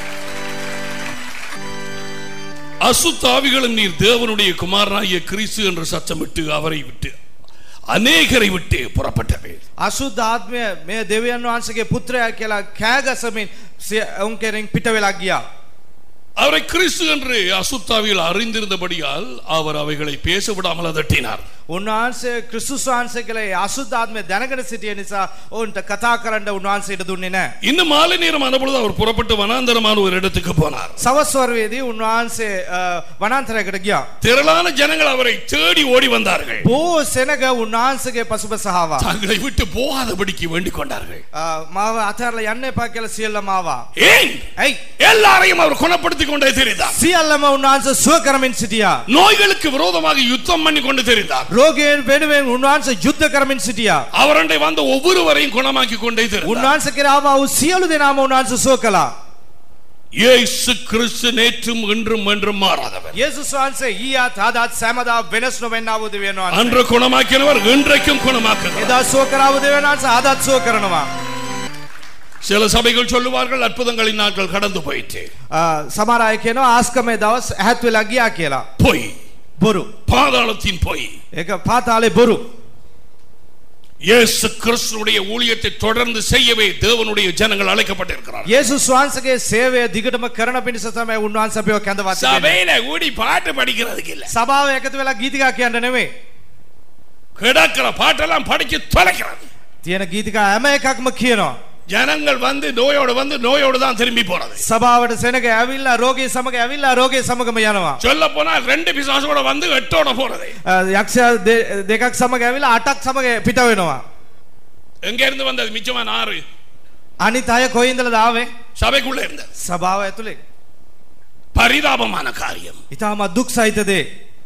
அசுத்தாவிகளும் நீர் தேவனுடைய குமாரனாகிய கிறிஸ்து என்று சத்தமிட்டு அவரை விட்டு அநேகரை விட்டு புறப்பட்டவே අසුද්ධ ආත්මය මේ දෙවියන් වහන්සේගේ පුත්‍රයා කියලා කෑගසමින් සිය- ඔවුන් කෙරෙන් පිට වෙලා ගියා. அவரை கிறிஸ்து என்று அசுத்தாவியில் அறிந்திருந்தபடியால் அவர் அவைகளை பேச விடாமல் அதட்டினார் උන්වහන්සේ ක්‍රිස්තුස් වහන්සේ කියලා ඒ අසුද්ධාත්මය දැනගෙන සිටිය නිසා ඔවුන්ට කතා කරන්න උන්වහන්සේට දුන්නේ නැහැ. இந்த மாலை நேரம் ஆனபொழுது அவர் புறப்பட்டு வனாந்தரமான ஒரு இடத்துக்கு போனார் සවස් වරුවේදී උන්වහන්සේ අ, වනාන්තරයකට ගියා. திரளான ஜனங்கள் அவரை தேடி ஓடி வந்தார்கள் බොහෝ සෙනග උන්වහන්සේගේ පසුපස ආවා. தங்களை விட்டு போகாதபடிக்கு வேண்டிக் கொண்டார்கள் අ, මාව අතහැරලා යන්න එපා කියලා සියල්ලම ආවා. ஏன் ඇයි? எல்லாரையும் அவர் குணப்படுத்திக் கொண்டே தெரிந்தார் සියල්ලම උන්වහන්සේ සුව කරමින් සිටියා. நோய்களுக்கு விரோதமாக யுத்தம் பண்ணி கொண்டு தெரிந்தார் රෝගයෙන් වෙනුවෙන් උන්වහන්සේ යුද්ධ කරමින් සිටියා. அவரண்டை வந்த ஒவ்வொருவரையும் குணமாக்கி கொண்டே தெரிந்தார் උන්වහන්සේ කෙරේ ආවා වූ සියලු දෙනාම උන්වහන්සේ සුව කළා. இயேசு கிறிஸ்து நேற்றும் இன்றும் என்றும் மாறாதவர் යේසුස් වහන්සේ ඊයත් අදත් සෑමදා වෙනස් නොවෙන්නා වූ දෙවියන් වහන්සේ. அன்று குணமாக்கினவர் இன்றைக்கும் குணமாக்குகிறார் එදා සුව කරා වූ දෙවියන් වහන්සේ අදත් සුව කරනවා. சில சபைகள் சொல்லுவார்கள் அற்புதங்களின் நாட்கள் கடந்து போயிற்று අ, සමහර අය කියනවා ආස්කමේ දවස් ඇහත් වෙලා ගියා කියලා. பொய் බොරු. பாதாளத்தின் பொய் ඒක පාතාලේ බොරු. இயேசு கிறிஸ்துடைய ஊழியத்தை தொடர்ந்து செய்யவே தேவனுடைய ஜனங்கள் அழைக்கப்பட்டிருக்கிறார் යේසුස් වහන්සේගේ සේවය දිගටම කරන පිණිස තමයි උන්වහන්සේ අපිව කැඳවත් වෙන්නේ. சபையில ஊடி பாட்டு படிக்கிறதுக்கு இல்ல සභාව එකතු වෙලා ගීතිකා කියන්න නෙමෙයි. கிடக்கிற பாட்டெல்லாம் படிச்சு தொலைக்கிறது තියෙන ගීතිකා හැම එකක්ම කියනවා. ஜனங்கள் வந்து நோயோடு வந்து நோயோடு தான் திரும்பி போறது සභාවට සෙනග ඇවිල්ලා රෝගී සමග ඇවිල්ලා රෝගී සමගම යනවා. சொல்ல போனால் ரெண்டு பிசாசோட வந்து எட்டோட போறது අ, යක්ෂ දෙ- දෙකක් සමග ඇවිල්ලා අටක් සමග පිට වෙනවා. எங்க இருந்து வந்தது மிச்சமான ஆறு අනිත් අය කොයින්දලද ආවේ? சபைக்குள்ள இருந்தது සභාව ඇතුලේ. பரிதாபமான காரியம் ඉතාමත් දුක් සහිත දේ.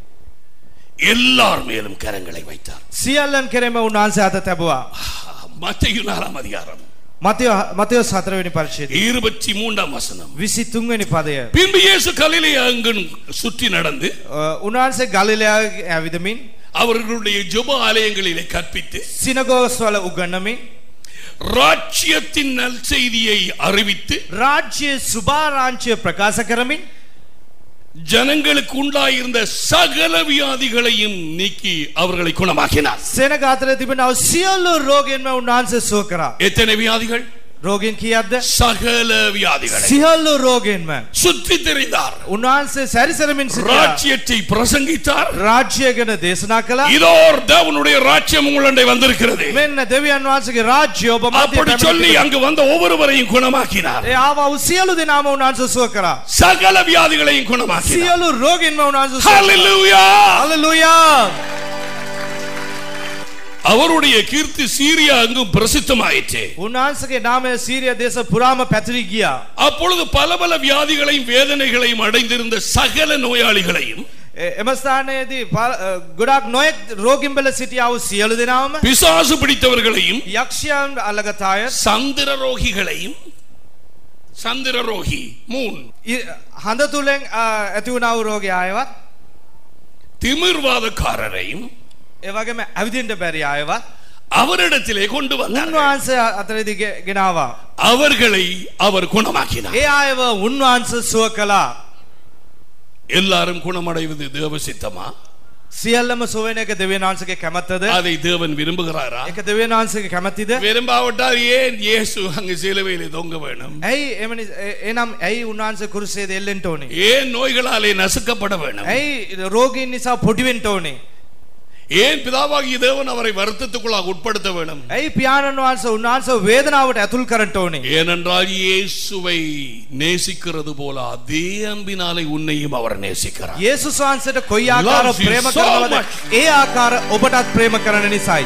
எல்லார் மேலும் கரங்களை வைத்தார் සියල්ලන් කෙරෙම උන්වහන්සේ අත තැබුවා. மத்திய நாலாம் அதிகாரம் මතයෝ මතයෝ සතරවෙනි පරිච්ඡේදය. இருபத்தி மூன்றாம் வசனம் 23 වෙනි පදය. பின்பு இயேசு கலிலே அங்கு சுற்றி நடந்து අ, උන්වහන්සේ ගලිලයා ඇවිදමින් அவர்களுடைய ஜெப ஆலயங்களிலே கற்பித்து සිනගෝස් වල උගන්නමින් ராஜ்யத்தின் நற்செய்தியை அறிவித்து රාජ්‍ය සුභාරාංචිය ප්‍රකාශ කරමින් ஜனங்களுக்கு உண்டாயிருந்த சகல வியாதிகளையும் நீக்கி அவர்களை குணமாக்கினார் සෙනග අතර තිබෙනව සියල්ලු රෝගයෙන්ම උන්වහන්සේ සුව කරා. எத்தனை வியாதிகள் රෝගීන් කීයක්ද? சகல வியாதிகளை සියල්ලු රෝගයෙන්ම சுற்றி தெரிந்தார் උන්වහන්සේ සැරිසරමින් සිටියා. ராஜ்யத்தை பிரசங்கித்தார் රාජ්‍ය ගැන දේශනා කළා. இதோ தேவனுடைய ராஜ்யம் உங்களுடைய வந்திருக்கிறது මෙන්න දෙවියන් වහන්සේගේ රාජ්‍ය ඔබ මැද அப்படி சொல்லி அங்கு வந்த ஒவ்வொருவரையும் குணமாக்கினார் ඒ ආවා වූ සියලු දෙනාම උන්වහන්සේ සුව කරා. சகல வியாதிகளையும் குணமாக்கினார் සියලු රෝගීන්ම උන්වහන්සේ සුව කරා. ஹalleluya හalleluya! அவருடைய கீர்த்தி சீரியா அங்கும் பிரசித்தமாயிற்று උන්වහන්සේගේ නාමය සීරිය දේශ පුරාම පැතිරී ගියා. அப்பொழுது பல பல வியாதிகளையும் வேதனைகளையும் அடைந்திருந்த சகல நோயாளிகளையும் ඒ- එම ස්ථානයේදී ප- අ, ගොඩාක් නොයෙක් රෝගින් බෙල සිටියා වූ සියලු දෙනාම பிசாசு பிடித்தவர்களையும் යක්ෂයන් අල්ලගත් අය சந்திர ரோகிகளையும் சந்திர ரோகி மூன் इ- හඳ තුලෙන් අ, ඇති වුණා වූ රෝගී අයවත් திமிர்வாதக்காரரையும் ඒ වගේම ඇවිදින්න බැරි අයවත් அவரிடத்திலே கொண்டு வந்தார் උන්වහන්සේ අතරදී ගෙ- ගෙනාවා. அவர்களை அவர் குணமாக்கினார் ඒ අයව උන්වහන්සේ සුව කළා. எல்லாரும் குணமடைவது தேவ சித்தமா සියල්ලම සුව වෙන එක දෙවියන් වහන්සේගේ කැමැත්තද? அதை தேவன் விரும்புகிறாரா ඒක දෙවියන් වහන්සේගේ කැමැතිද? விரும்பாவிட்டால் ஏன் இயேசு அங்கு சிலுவையிலே தொங்க வேணும் ඇයි එම නිසා- ඒ- එනම් ඇයි උන්වහන්සේ කුරුසයේ දෙල්ලෙන්ට ඕනේ? ஏன் நோய்களாலே நசுக்கப்பட வேணும் ඇයි රෝගීන් නිසා පොඩි වෙන්න ඕනේ? ஏன் பிதாவாகிய தேவன் அவரை வருத்தத்துக்குள்ளாக உட்படுத்த வேணும் ඇයි පියාණන් වහන්සේ උන්වහන්සේ වේදනාවට ඇතුල් කරන්න ඕනේ? ஏனென்றால் இயேசுவை நேசிக்கிறது போல அதே அன்பினாலே உன்னையும் அவர் நேசிக்கிறார் යේසුස් වහන්සේට කොයි ආකාර Loves you ප්‍රේම so කරනවද? much. ඒ ආකාර ඔබටත් ප්‍රේම කරන නිසායි.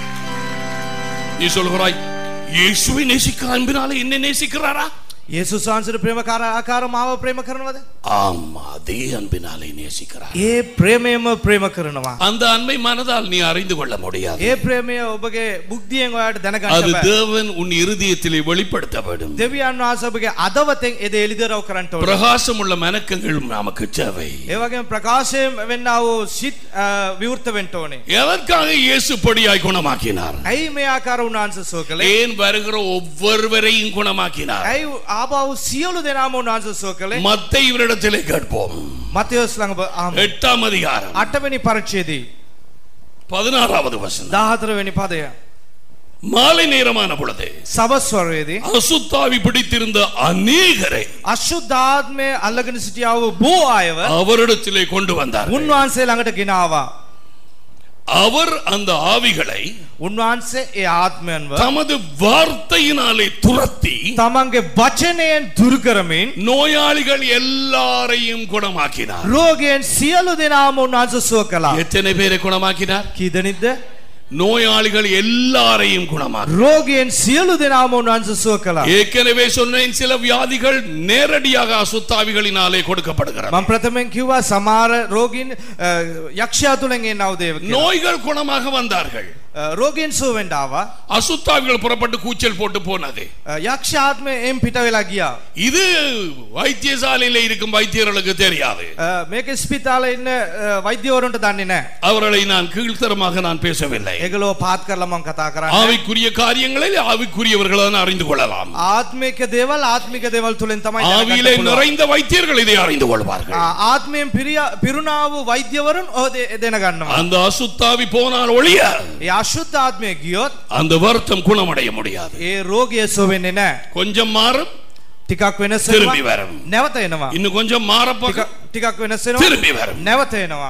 நீ சொல்கிறாய் இயேசுவை நேசிக்கிற அன்பினாலே என்னை நேசிக்கிறாரா යේසුස් වහන්සේට ප්‍රේම කර ආකාර මාව ප්‍රේම කරනවද? ஆமா அதே அன்பினாலே நேசிக்கிறார் ඒ ප්‍රේමයම ප්‍රේම කරනවා. அந்த அன்பை மனதால் நீ அறிந்து கொள்ள முடியாது ඒ ප්‍රේමය ඔබගේ බුද්ධියෙන් ඔයාලට දැනගන්න அது බෑ. தேவன் உன் இருதயத்திலே வெளிப்படுத்த வேண்டும் දෙවියන් වහන්සේ ඔබගේ අදවතෙන් ඒ දේ එළිදරව් කරන්න ඕනේ. பிரகாசம் உள்ள மனக்கங்களும் நமக்கு தேவை ඒ වගේම ප්‍රකාශයෙන් වෙන්නා වූ සිත් අ, විවෘත වෙන්න ඕනේ. எதற்காக இயேசு பொடியாய் குணமாக்கினார் ඇයි මේ ආකාර උන්වහන්සේ සුව කළේ? ஏன் வருகிற ஒவ்வொருவரையும் குணமாக்கினார் ඇයි ආපහු සියලු දෙනාම උන්වහන්සේ සුව කළේ? மத்த இவரிடத்திலே கேட்போம் මතයෝස් ළඟ බ- ආ, எட்டாம் அதிகாரம் අටවෙනි පරිච්ඡේදයේ பதினாறாவது வசனம் 14 වෙනි පදය. மாலை நேரமான பொழுது සවස් වරයේදී அசுத்தாவி பிடித்திருந்த அநேகரை අශුද්ධාත්මය අල්ලගෙන සිටියා වූ බොහෝ අයව அவரிடத்திலே கொண்டு வந்தார் උන්වහන්සේ ළඟට ගෙනාවා. அவர் அந்த ஆவிகளை උන්වහන්සේ ඒ ආත්මයන්ව தமது வார்த்தையினாலே துரத்தி තමන්ගේ වචනයෙන් දුරු කරමින් நோயாளிகள் எல்லாரையும் குணமாக்கினார் රෝගයෙන් සියලු දෙනාම උන්වහන්සේ සුව කළා. எத்தனை பேரை குணமாக்கினார் කී දෙනෙක්ද? நோயாளிகள் எல்லாரையும் குணமாக்கினார் රෝගයෙන් සියලු දෙනාම උන්වහන්සේ සුව කළා. ஏற்கனவே சொன்னேன் சில வியாதிகள் நேரடியாக அசுத்தாவிகளினாலே கொடுக்கப்படுகிறது මම ප්‍රථමයෙන් කිව්වා සමහර රෝගීන් අ, යක්ෂයා තුලින් එනව දේව කියලා. நோய்கள் குணமாக வந்தார்கள் අ, රෝගීන් සුව වෙන්න ආවා. அசுத்தாவிகள் புறப்பட்டு கூச்சல் போட்டு போனது අ, යක්ෂ ආත්මය එම් පිට වෙලා ගියා. இது வைத்தியசாலையில இருக்கும் வைத்தியர்களுக்கு தெரியாது අ, මේක ස්පිතාලේ ඉන්න අ, වෛද්‍යවරුන්ට දන්නේ නැහැ. அவர்களை நான் கீழ்த்தரமாக நான் பேசவில்லை ඒගොල්ලෝ පාත් කරලා මම කතා කරන්නේ. ஆவிக்குரிய காரியங்களில் ஆவிக்குரியவர்கள் தான் அறிந்து கொள்ளலாம் ආත්මික දේවල් ආත්මික දේවල් තුලින් තමයි ஆவியிலே දැනගන්න පුළුවන්. நிறைந்த வைத்தியர்கள் இதை அறிந்து கொள்வார்கள் ආ, ආත්මයෙන් පිරිය- පිරුණා වූ වෛද්‍යවරුන් ඔය දේ- දැනගන්නවා. அந்த அசுத்தாவி போனால் ஒழிய ඒ අශුද්ධ ආත්මය ගියොත් அந்த வருத்தம் குணமடைய முடியாது ඒ රෝගය සුව වෙන්නේ නැහැ. கொஞ்சம் மாறும் ටිකක් වෙනස් திரும்பி වෙනවා. வரும் නැවත එනවා. இன்னும் கொஞ்சம் மாறப்ப ටික- ටිකක් වෙනස් වෙනවා. திரும்பி வரும் නැවත එනවා.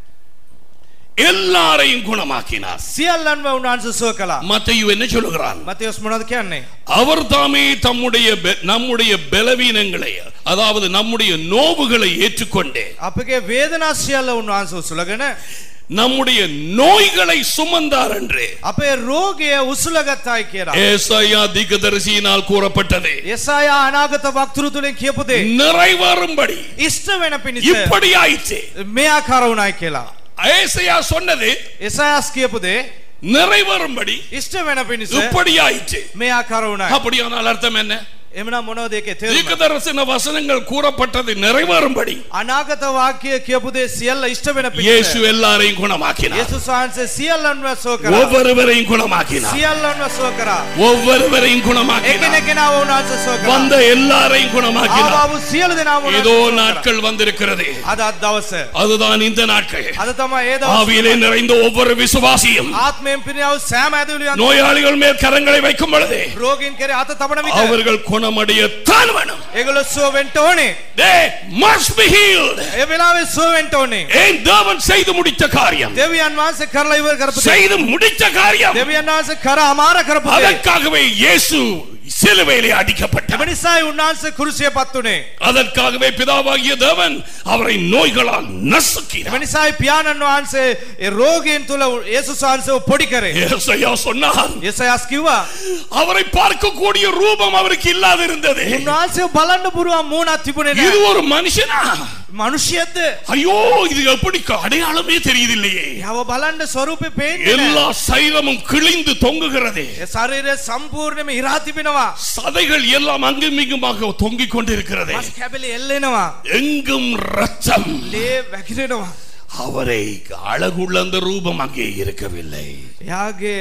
எல்லாரையும் குணமாக்கினார் සියල්ලන්ව උන්වහන්සේ සුව කළා. மத்தையு என்ன சொல்லுகிறான் මතයොස් මොනවද කියන්නේ? அவர் தாமே தம்முடைய பெ- நம்முடைய பலவீனங்களை அதாவது நம்முடைய நோவுகளை ஏற்றுக்கொண்டே අපගේ වේදනා සියල්ල උන්වහන්සේ උසුලගෙන நம்முடைய நோய்களை சுமந்தார் என்று අපේ රෝගය උසුලගත්තයි කියලා. ஏசாயா தீர்க்கதரிசியினால் கூறப்பட்டது යසායා අනාගත වක්තුරු තුලින් කියපු දේ நிறைவேறும்படி ඉෂ්ට වෙන පිණිස இப்படி ஆயிற்று මේ ආකාර වුණයි කියලා. ஏசாயா சொன்னது එසායස් කියපු දේ நிறைவேறும்படி ඉෂ්ට වෙන පිණිස இப்படி ஆயிற்று මේ ආකාර වුණයි. அப்படியானால் அர்த்தம் என்ன එමනම් මොනවද ඒකේ තේරුම? தீர்க்கதரிசன வசனங்கள் கூறப்பட்டது நிறைவேறும்படி අනාගත වාක්‍ය කියපු දේ සියල්ල ඉෂ්ට වෙන இயேசு පිණිස எல்லாரையும் குணமாக்கினார் යේසුස් වහන්සේ සියල්ලන්ව සුව කරා. ஒவ்வொருவரையும் குணமாக்கினார் සියල්ලන්ව සුව කරා. ஒவ்வொருவரையும் குணமாக்கினார் එකිනෙකනාව උන්වහන්සේ සුව කරා. வந்த எல்லாரையும் குணமாக்கினார் ආවාවු සියලු දෙනාම උන්වහන්සේ ஏதோ සුව කරා. நாட்கள் வந்திருக்கிறது අද අද දවස. அதுதான் இந்த நாட்கள் අද තමයි ඒ දවස. ஆவியிலே நிறைந்த ஒவ்வொரு விசுவாசியும் ආත්මයෙන් පිරිනව සෑම ඇදවිලියන් நோயாளிகள் மேல் கரங்களை வைக்கும் பொழுது රෝගීන් කෙරේ අත තබන විට அவர்கள் குணமடைய தான் வேணும் ඒගොල්ලෝ සුව වෙන්න ඕනේ. they must be healed ඒ වෙලාවේ සුව වෙන්න ඕනේ. ஏன் தேவன் செய்து முடித்த காரியம் දෙවියන් වහන්සේ කරලා ඉවර කරපු දේ. செய்து முடித்த காரியம் දෙවියන් වහන්සේ කර අමාර කරපු දේ. அதற்காகவே இயேசு சிலுவையிலே அடிக்கப்பட்டார் එම නිසායි උන්වහන්සේ කුරුසියපත් උනේ. அதற்காகவே பிதாவாகிய தேவன் அவரை நோய்களால் එම நசுக்கினார் නිසායි පියාණන් වහන්සේ ඒ රෝගීන් තුල යේසුස් වහන්සේව පොඩි කරේ. ஏசாயா சொன்னார் යසයස් කිව්වා அவரை பார்க்கக்கூடிய ரூபம் அவருக்கு இல்லாதிருந்தது උන්වහන්සේ බලන්න පුරුවන් මූණක් තිබුණේ இது නැහැ. ஒரு மனுஷனா මිනිසියෙක්ද? ஐயோ இது எப்படி க- அடையாளமே தெரியுதில்லையே යව බලන්න ස්වරූපේ පේන්නේ නැහැ. எல்லா சைலமும் கிழிந்து தொங்குகிறது ඒ ශරීරය සම්පූර්ණයෙන්ම ඉරා තිබෙනවා. சதைகள் எல்லாம் அங்கும் இங்குமாக தொங்கிக் கொண்டிருக்கிறது මස් කැබලි එල්ලෙනවා. எங்கும் ரத்தம் ලේ වැగిරෙනවා. அவரை அழகுள்ள அந்த ரூபம் அங்கே இருக்கவில்லை එයාගේ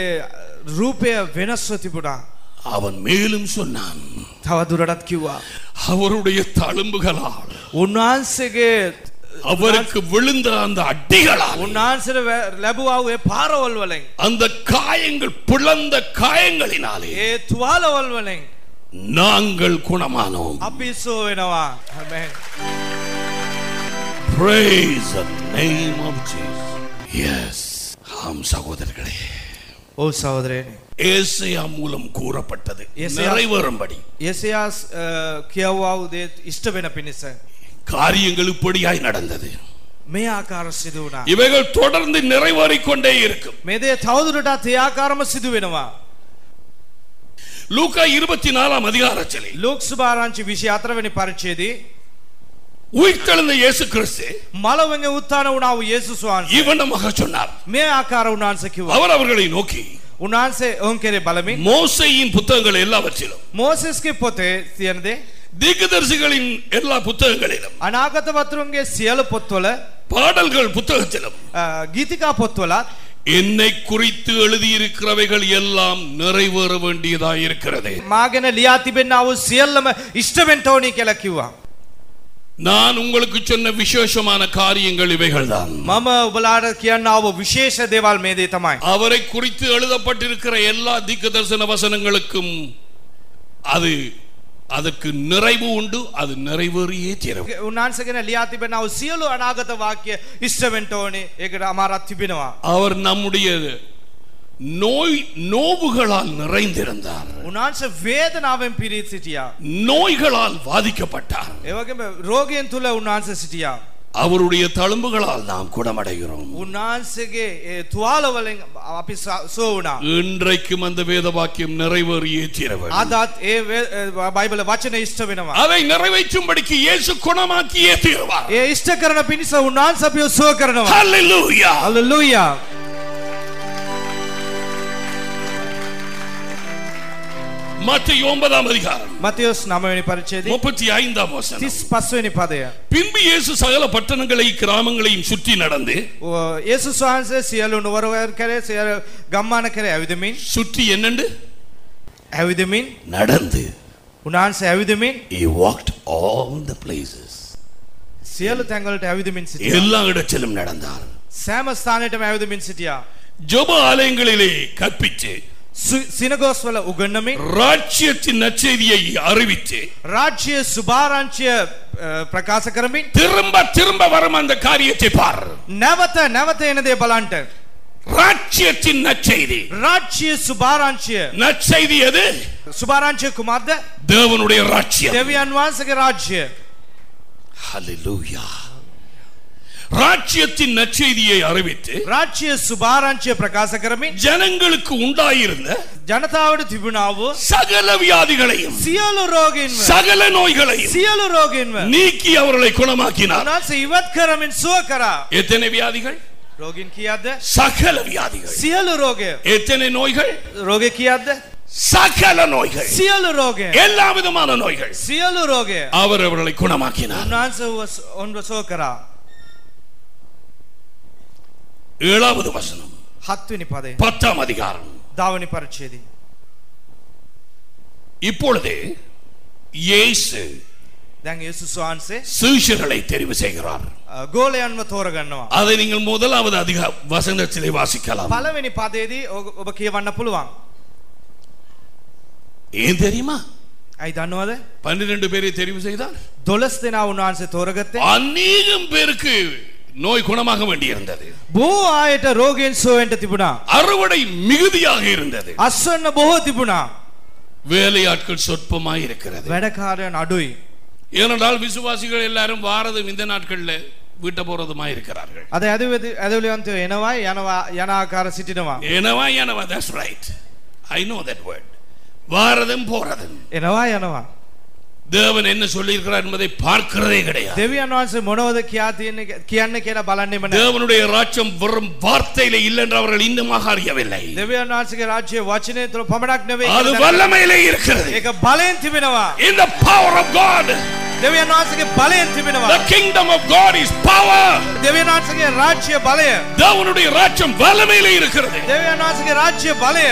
රූපය වෙනස්ව තිබුණා. அவன் மேலும் சொன்னான் තව දුරටත් කිව්වා. அவருடைய தழும்புகளால் උන්වහන්සේගේ அவருக்கு விழுந்த அந்த அடிகளால் උන්වහන්සේට වැ- ලැබුවා වූ ඒ පාරවල් වලින් அந்த காயங்கள் பிளந்த காயங்களினாலே ඒ තුවාලවල් වලින් நாங்கள் குணமானோம் අපි සුව වෙනවා. ආමෙන්. Praise the name of Jesus. Yes. ஆம் சகோதரர்களே ඔව් සහෝදරයනි. ஏசையா மூலம் கூறப்பட்டது ஏசாயா- நிறைவேறும்படி යසයාස් කියවවා වූ දේ ඉෂ්ට වෙන පිණිස காரியங்கள் இப்படியாய் நடந்தது මේ ආකාර සිදු වුණා. இவைகள் தொடர்ந்து நிறைவேறிக் கொண்டே இருக்கும் මේ දේ තවදුරටත් ඒ ආකාරම සිදු වෙනවා. லூக்கா இருபத்தி நாலாம் அதிகாரத்திலே ලෝක් සුභාරංචි 24 වෙනි පරිච්ඡේදයේ உயிர்த்தெழுந்த இயேசு கிறிஸ்து මලවෙන් උත්තාන වුණා වූ යේසුස් වහන්සේ இவனமாக சொன்னார் මේ ආකාර උන්වහන්සේ කිව්වා. அவர் அவர்களை நோக்கி උන්වහන්සේ ඔවුන් කෙරේ බලමින් மோசையின் புத்தகங்கள் எல்லாவற்றிலும் මෝසෙස්ගේ පොතේ තියෙන දේ தீர்க்கதரிசிகளின் எல்லா புத்தகங்களிலும் අනාගත වතුරුන්ගේ සියලු පොත්වල பாடல்கள் புத்தகத்திலும் අ, ගීතිකා පොත්වලත් என்னை குறித்து எழுதியிருக்கிறவைகள் எல்லாம் நிறைவேற வேண்டியதாய் இருக்கிறது මා ගැන ලියා තිබෙන්නා වූ සියල්ලම ඉෂ්ට වෙන්න ඕනි කියලා කිව්වා. நான் உங்களுக்கு சொன்ன விசேஷமான காரியங்கள் இவைகள்தான் මම ඔබලාට කියන්නා වූ විශේෂ දේවල් මේ දේ තමයි. அவரை குறித்து எழுதப்பட்டிருக்கிற எல்லா தீர்க்க தரிசன வசனங்களுக்கும் அது அதற்கு நிறைவு உண்டு அது நிறைவேறியே தீரும் උන්වහන්සේගෙන ලියා තිබෙනව සියලු අනාගත වාක්‍ය ඉෂ්ට වෙන්න ඕනේ. ඒකට අමාරක් තිබෙනවා. அவர் நம்முடைய நோய் நோவுகளால் நிறைந்திருந்தார் උන්වහන්සේ වේදනාවෙන් පිරී සිටියා. நோய்களால் வாதிக்கப்பட்டார் ඒ වගේම රෝගයෙන් තුල උන්වහන්සේ සිටියා. அவருடைய தழும்புகளால் நாம் குணமடைகிறோம் උන්වහන්සේගේ ඒ තුවාල වලින් අපි ස- සුව වුණා. இன்றைக்கும் அந்த வேத வாக்கியம் நிறைவேறியே தீர வேண்டும் අදත් ඒ වේ- ඒ බයිබල වචන ඉෂ්ට වෙනවා. அதை நிறைவேற்றும்படிக்கு இயேசு குணமாக்கியே தீருவார் ඒ ඉෂ්ට කරන පිණිස උන්වහන්සේ අපිව සුව කරනවා. Hallelujah. හalleluya. மத்திய ஒன்பதாம் அதிகாரம் මතයෝස් 9 වෙනි පරිච්ඡේදයේ முப்பத்தி ஐந்தாம் வசனம் 35 වෙනි පදය. பின்பு இயேசு சகல பட்டணங்களை கிராமங்களையும் சுற்றி நடந்து යේසුස් වහන්සේ සියලු නුවරවැල් කරේ සියලු ගම්මාන කරේ ඇවිදමින් சுற்றி என்னண்டு ඇවිදමින් நடந்து උන්වහන්සේ ඇවිදමින් he walked all the places සියලු තැන්වලට ඇවිදමින් සිටියා. எல்லா இடத்திலும் நடந்தார் සෑම ස්ථානයකම ඇවිදමින් සිටියා. ஜெப ஆலயங்களிலே கற்பித்து සු- සිනගෝස් වල උගන්වමින් ராஜ்யத்தின் நற்செய்தியை அறிவித்து රාජ්‍ය සුභාරංචිය අ, ප්‍රකාශ කරමින් திரும்ப திரும்ப வரும் அந்த காரியத்தை பார் නැවත නැවත එන දේ බලන්ට ராஜ்யத்தின் நற்செய்தி රාජ්‍ය සුභාරංචිය நற்செய்தி எது සුභාරංචිය කුමක්ද தேவனுடைய ராஜ்யம் දෙවියන් වහන්සේගේ රාජ්‍ය ஹalleluya ராஜ்யத்தின் நற்செய்தியை அறிவித்து රාජ්‍ය සුභාරංචිය ප්‍රකාශ කරමින් ஜனங்களுக்கு உண்டாயிருந்த ජනතාවට තිබුණා වූ சகல வியாதிகளையும் සියලු රෝගීන්ව சகல நோய்களையும் සියලු රෝගීන්ව நீக்கி அவர்களை குணமாக்கினார் උන්වහන්සේ ඉවත් කරමින් සුව කරා எத்தனை வியாதிகள் රෝගීන් කියාද්ද சகல வியாதிகள் සියලු රෝගය எத்தனை நோய்கள் රෝගය කියාද්ද சகல நோய்கள் සියලු රෝගය எல்லா விதமான நோய்கள் සියලු රෝගය அவர் அவர்களை குணமாக்கினார் උන්වහන්සේ ඔන්ව සුව කරා ஏழாவது வசனம் හත්වෙනි පදේ பத்தாம் அதிகாரம் දවනි පරිච්ඡේදය இப்பொழுது இயேசு දැන් යේසුස් වහන්සේ சீஷர்களை தெரிவு செய்கிறார் අ, ගෝලයන්ව තෝරගන්නවා அதை நீங்கள் முதலாவது அதிக வசனத்திலே வாசிக்கலாம் පළවෙනි පදේදී ඔබ- ඔබ කියවන්න පුළුවන් ஏன் தெரியுமா ඇයි දන්නවද பன்னிரண்டு பேரை தெரிவு செய்தார் දොළස් දෙනා උන්වහන්සේ තෝරගත්තේ அநேகம் பேருக்கு நோய் குணமாக வேண்டியிருந்தது බොහෝ ආයට රෝගයෙන් සුවෙන්ට තිබුණා அறுவடை மிகுதியாக இருந்தது අස්වන්න බොහෝ තිබුණා வேலையாட்கள் சொற்பமாய் இருக்கிறது වැඩකාරයන් අඩුයි ஏனென்றால் விசுவாசிகள் எல்லாரும் வாரதும் இந்த நாட்கள்ல வீட்டை போறதுமா இருக்கிறார்கள் අද ඇදවිද ඇදවලියන්තයෝ එනවා යනවා යන ආකාර සිටිනවා எனவா எனவா that's right I know that word வாரதும் போறதும் එනවා යනවා தேவன் என்ன சொல்லி இருக்கிறார் என்பதை பார்க்கிறதே கிடையாது දෙවියන් වහන්සේ මොනවද කියා තියෙන්නේ කියන්න කියලා බලන්නෙම නැහැ தேவனுடைய ராஜ்யம் வெறும் வார்த்தையில இல்லை என்று அவர்கள் இன்னுமாக அறியவில்லை දෙවියන් වහන්සේගේ රාජ්‍ය වචනය තුළ පමණක් නෙවෙයි அது කියලා දැනගන්න. வல்லமையிலே இருக்கிறது ඒක බලයෙන් තිබෙනවා in the power of God දෙවියන් වහන්සේගේ බලයෙන් තිබෙනවා the kingdom of God is power දෙවියන් වහන්සේගේ රාජ්‍ය බලය தேவனுடைய ராஜ்யம் வல்லமையிலே இருக்கிறது දෙවියන් වහන්සේගේ රාජ්‍ය බලය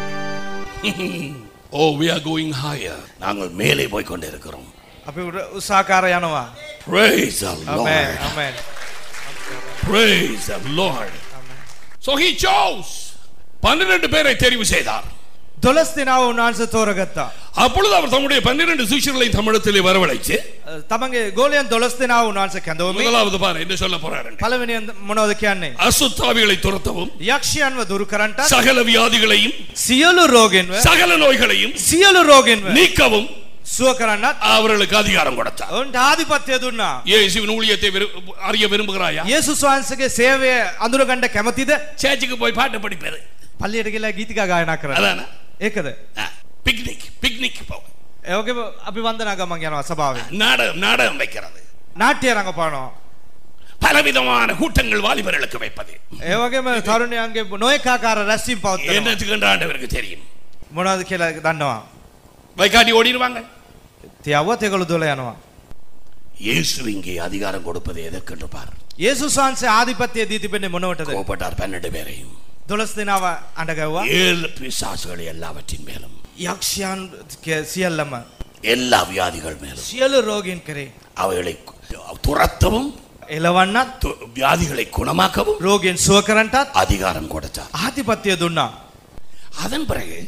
oh we are going higher நாங்கள் மேலே போய் கொண்டிருக்கிறோம் අපි උර- උසාකාර යනවා praise the amen lord amen praise the lord so he chose பன்னிரண்டு பேரை தெரிவு செய்தார் දොළස් දෙනාව උන්වහන්සේ තෝරගත්තා அப்பொழுது அவர் தம்முடைய பன்னிரண்டு சீஷர்களை தமிழத்திலே வரவழைச்சு තමන්ගේ ගෝලයන් දොළස් දෙනාව උන්වහන්සේ කැඳවමින් முதலாவது பாரு என்ன சொல்ல போறாரு පළවෙනි මොනවද කියන්නේ அசுத்தாவிகளை துரத்தவும் යක්ෂයන්ව දුරු කරන්නට சகல வியாதிகளையும் සියලු රෝගෙන්ව சகல நோய்களையும் සියලු රෝගෙන්ව நீக்கவும் සුව කරන්නත් அவர்களுக்கு அதிகாரம் கொடுத்தார் ඔවුන්ට ආධිපත්‍යය දුන්නා இயேசுவின் ஊழியத்தை விரு- அறிய விரும்புகிறாயா යේසුස් වහන්සේගේ සේවය අඳුරගන්න කැමතිද சேர்ச்சுக்கு போய் பாட்டு படிப்பது පල්ලියට ගිහලා ගීතිකා ගායනා කරන්න அதானே ඒකද பிக்னிக் பிக்னிக் போவோம் ඒවගේ අපි වන්දනා ගමන් යනවා සභාවෙන් நாடகம் நாடகம் வைக்கிறது නාට්‍ය රඟපානවා பலவிதமான கூட்டங்கள் வாலிபர்களுக்கு வைப்பது ඒ වගේම තරුණයන්ගේ නොයෙකාකාර රැස්වීම් පවත්වනවා என்னத்துக்கு என்று ஆண்டவருக்கு தெரியும் මොනවද කියලා දන්නවා வைக்காட்டி ஓடிடுவாங்க තියව්වත් ඒගොල්ලෝ දොල යනවා இயேசு இங்கே அதிகாரம் கொடுப்பது எதற்கென்று பார் යේසුස් වහන්සේ ආධිපත්‍යය දී තිබෙන්නේ මොනවටද கோபட்டார் பன்னெண்டு பேரையும் දොළස් දෙනාව අඬගැව්වා ஏழு பிசாசுகள் எல்லாவற்றின் மேலும் යක්ෂයන් ක- සියල්ලම எல்லா வியாதிகள் மேலும் සියලු රෝගීන් කරේ அவைகளை துரத்தவும் එලවන්නත් து- வியாதிகளை குணமாக்கவும் රෝගෙන් සුව කරන්නටත් அதிகாரம் கொடுத்தார் ආධිපත්‍යය දුන්නා அதன் பிறகு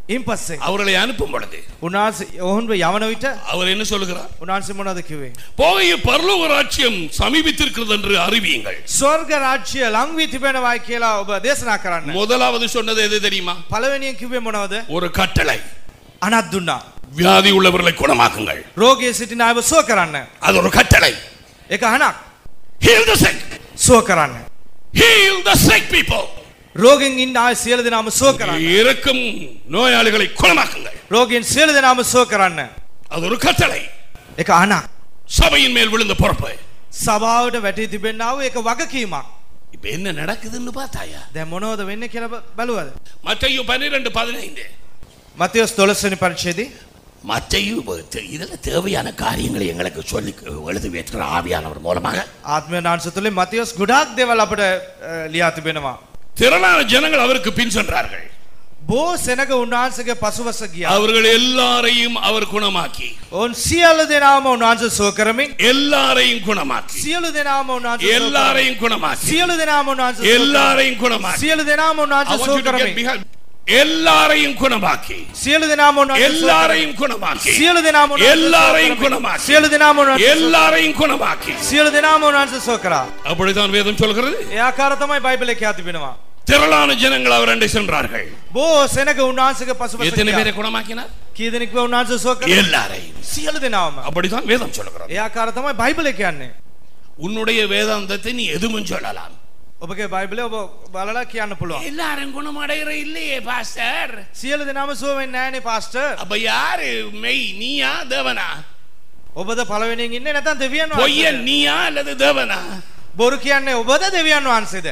ඉන් පස්සේ அவர்களை அனுப்பும் பொழுது උන්වහන්සේ ඔවුන්ව යවන විට அவர் என்ன சொல்லுகிறார் උන්වහන්සේ මොනවද කිව්වේ? போகைய பரலோக ராஜ்யம் சமீபித்திருக்கிறது என்று அறிவியுங்கள் ස්වර්ග රාජ්‍ය ලං වී තිබෙනවායි කියලා ඔබ දේශනා කරන්න. முதலாவது சொன்னது எது தெரியுமா පළවෙනියෙන් කිව්වේ මොනවද? ஒரு கட்டளை අනත් දුන්නා. வியாதி உள்ளவர்களை குணமாக்குங்கள் රෝගයේ සිටින අයව සුව කරන්න. அது ஒரு கட்டளை ඒක අහනක්. heal the sick සුව කරන්න. heal the sick people රෝගෙන් ඉන්න අය සියලු දෙනාම සුව කරන්න. இருக்கும் நோயாளிகளை குணமாக்குங்கள் රෝගීන් සියලු දෙනාම සුව කරන්න. அது ஒரு கட்டளை ඒක අහනක්. சபையின் மேல் விழுந்த பொறுப்பு සභාවට වැටී තිබෙන්නාව ඒක වගකීමක්. இப்ப என்ன நடக்குதுன்னு பார்த்தாயா දැන් මොනවද වෙන්නේ කියලා බ- බලුවද? மத்தையு பன்னிரெண்டு பதினைந்து මතයොස් 12 වෙනි පරිච්ඡේදයේ மத்தையு இதுல தேவையான காரியங்களை எங்களுக்கு சொல்லி எழுதி வைக்கிற ஆவியானவர் மூலமாக ආත්මය නාංශ තුළින් මතයොස් ගොඩාක් දේවල් අපට අ, ලියා තිබෙනවා. திரளான ஜனங்கள் அவருக்கு பின் சென்றார்கள் බෝ සෙනග උන්වහන්සේගේ පසුවස ගියා. அவர்கள் எல்லாரையும் அவர் குணமாக்கி ඔවුන් සියලු දෙනාම උන්වහන්සේ සුව කරමින් எல்லாரையும் குணமாக்கி සියලු දෙනාම උන්වහන්සේ සුව කරමින්, எல்லாரையும் குணமாக்கி සියලු දෙනාම උන්වහන්සේ සුව කරමින්, எல்லாரையும் குணமாக்கி සියලු දෙනාම I උන්වහන්සේ want සුව you to get කරමින් behind- எல்லாரையும் குணமாக்கி සියලු දෙනාම උන්වහන්සේ සුව කරමින්, எல்லாரையும் குணமாக்கி සියලු දෙනාම උන්වහන්සේ සුව எல்லாரையும் කරමින්, குணமாக்கி සියලු දෙනාම උන්වහන්සේ සුව எல்லாரையும் குணமாக்கி කරමින්, සියලු දෙනාම උන්වහන්සේ සුව කරා. அப்படித்தான் வேதம் சொல்கிறது ඒ ආකාර තමයි බයිබලයේ කියා තිබෙනවා. திரளான ஜனங்கள் அவர் அண்டை சென்றார்கள் බෝ සෙනග උන්වහන්සේගේ පසුවස எத்தனை பேரை ගියා. குணமாக்கினார் කී දෙනෙක්ව උන්වහන්සේ සුව කරා? எல்லாரையும் සියලු දෙනාම. அப்படித்தான் வேதம் சொல்கிறது ඒ ආකාර තමයි බයිබලයේ කියන්නේ. உன்னுடைய வேதாந்தத்தை நீ எதுவும் சொல்லலாம் ඔබගේ බයිබලය ඔබ බලලා කියන්න පුළුවන්. எல்லாரும் குணமடைகிற இல்லையே பாஸ்டர் සියලු දෙනාම සුව වෙන්නේ නැහනේ පාස්ටර්. அப்ப யாரு மெய் நீயா தேவனா ඔබද පළවෙනියෙන් ඉන්නේ නැත්නම් දෙවියන් பொய்யன் වහන්සේද? நீயா அல்லது தேவனா බොරු කියන්නේ ඔබද දෙවියන් වහන්සේද?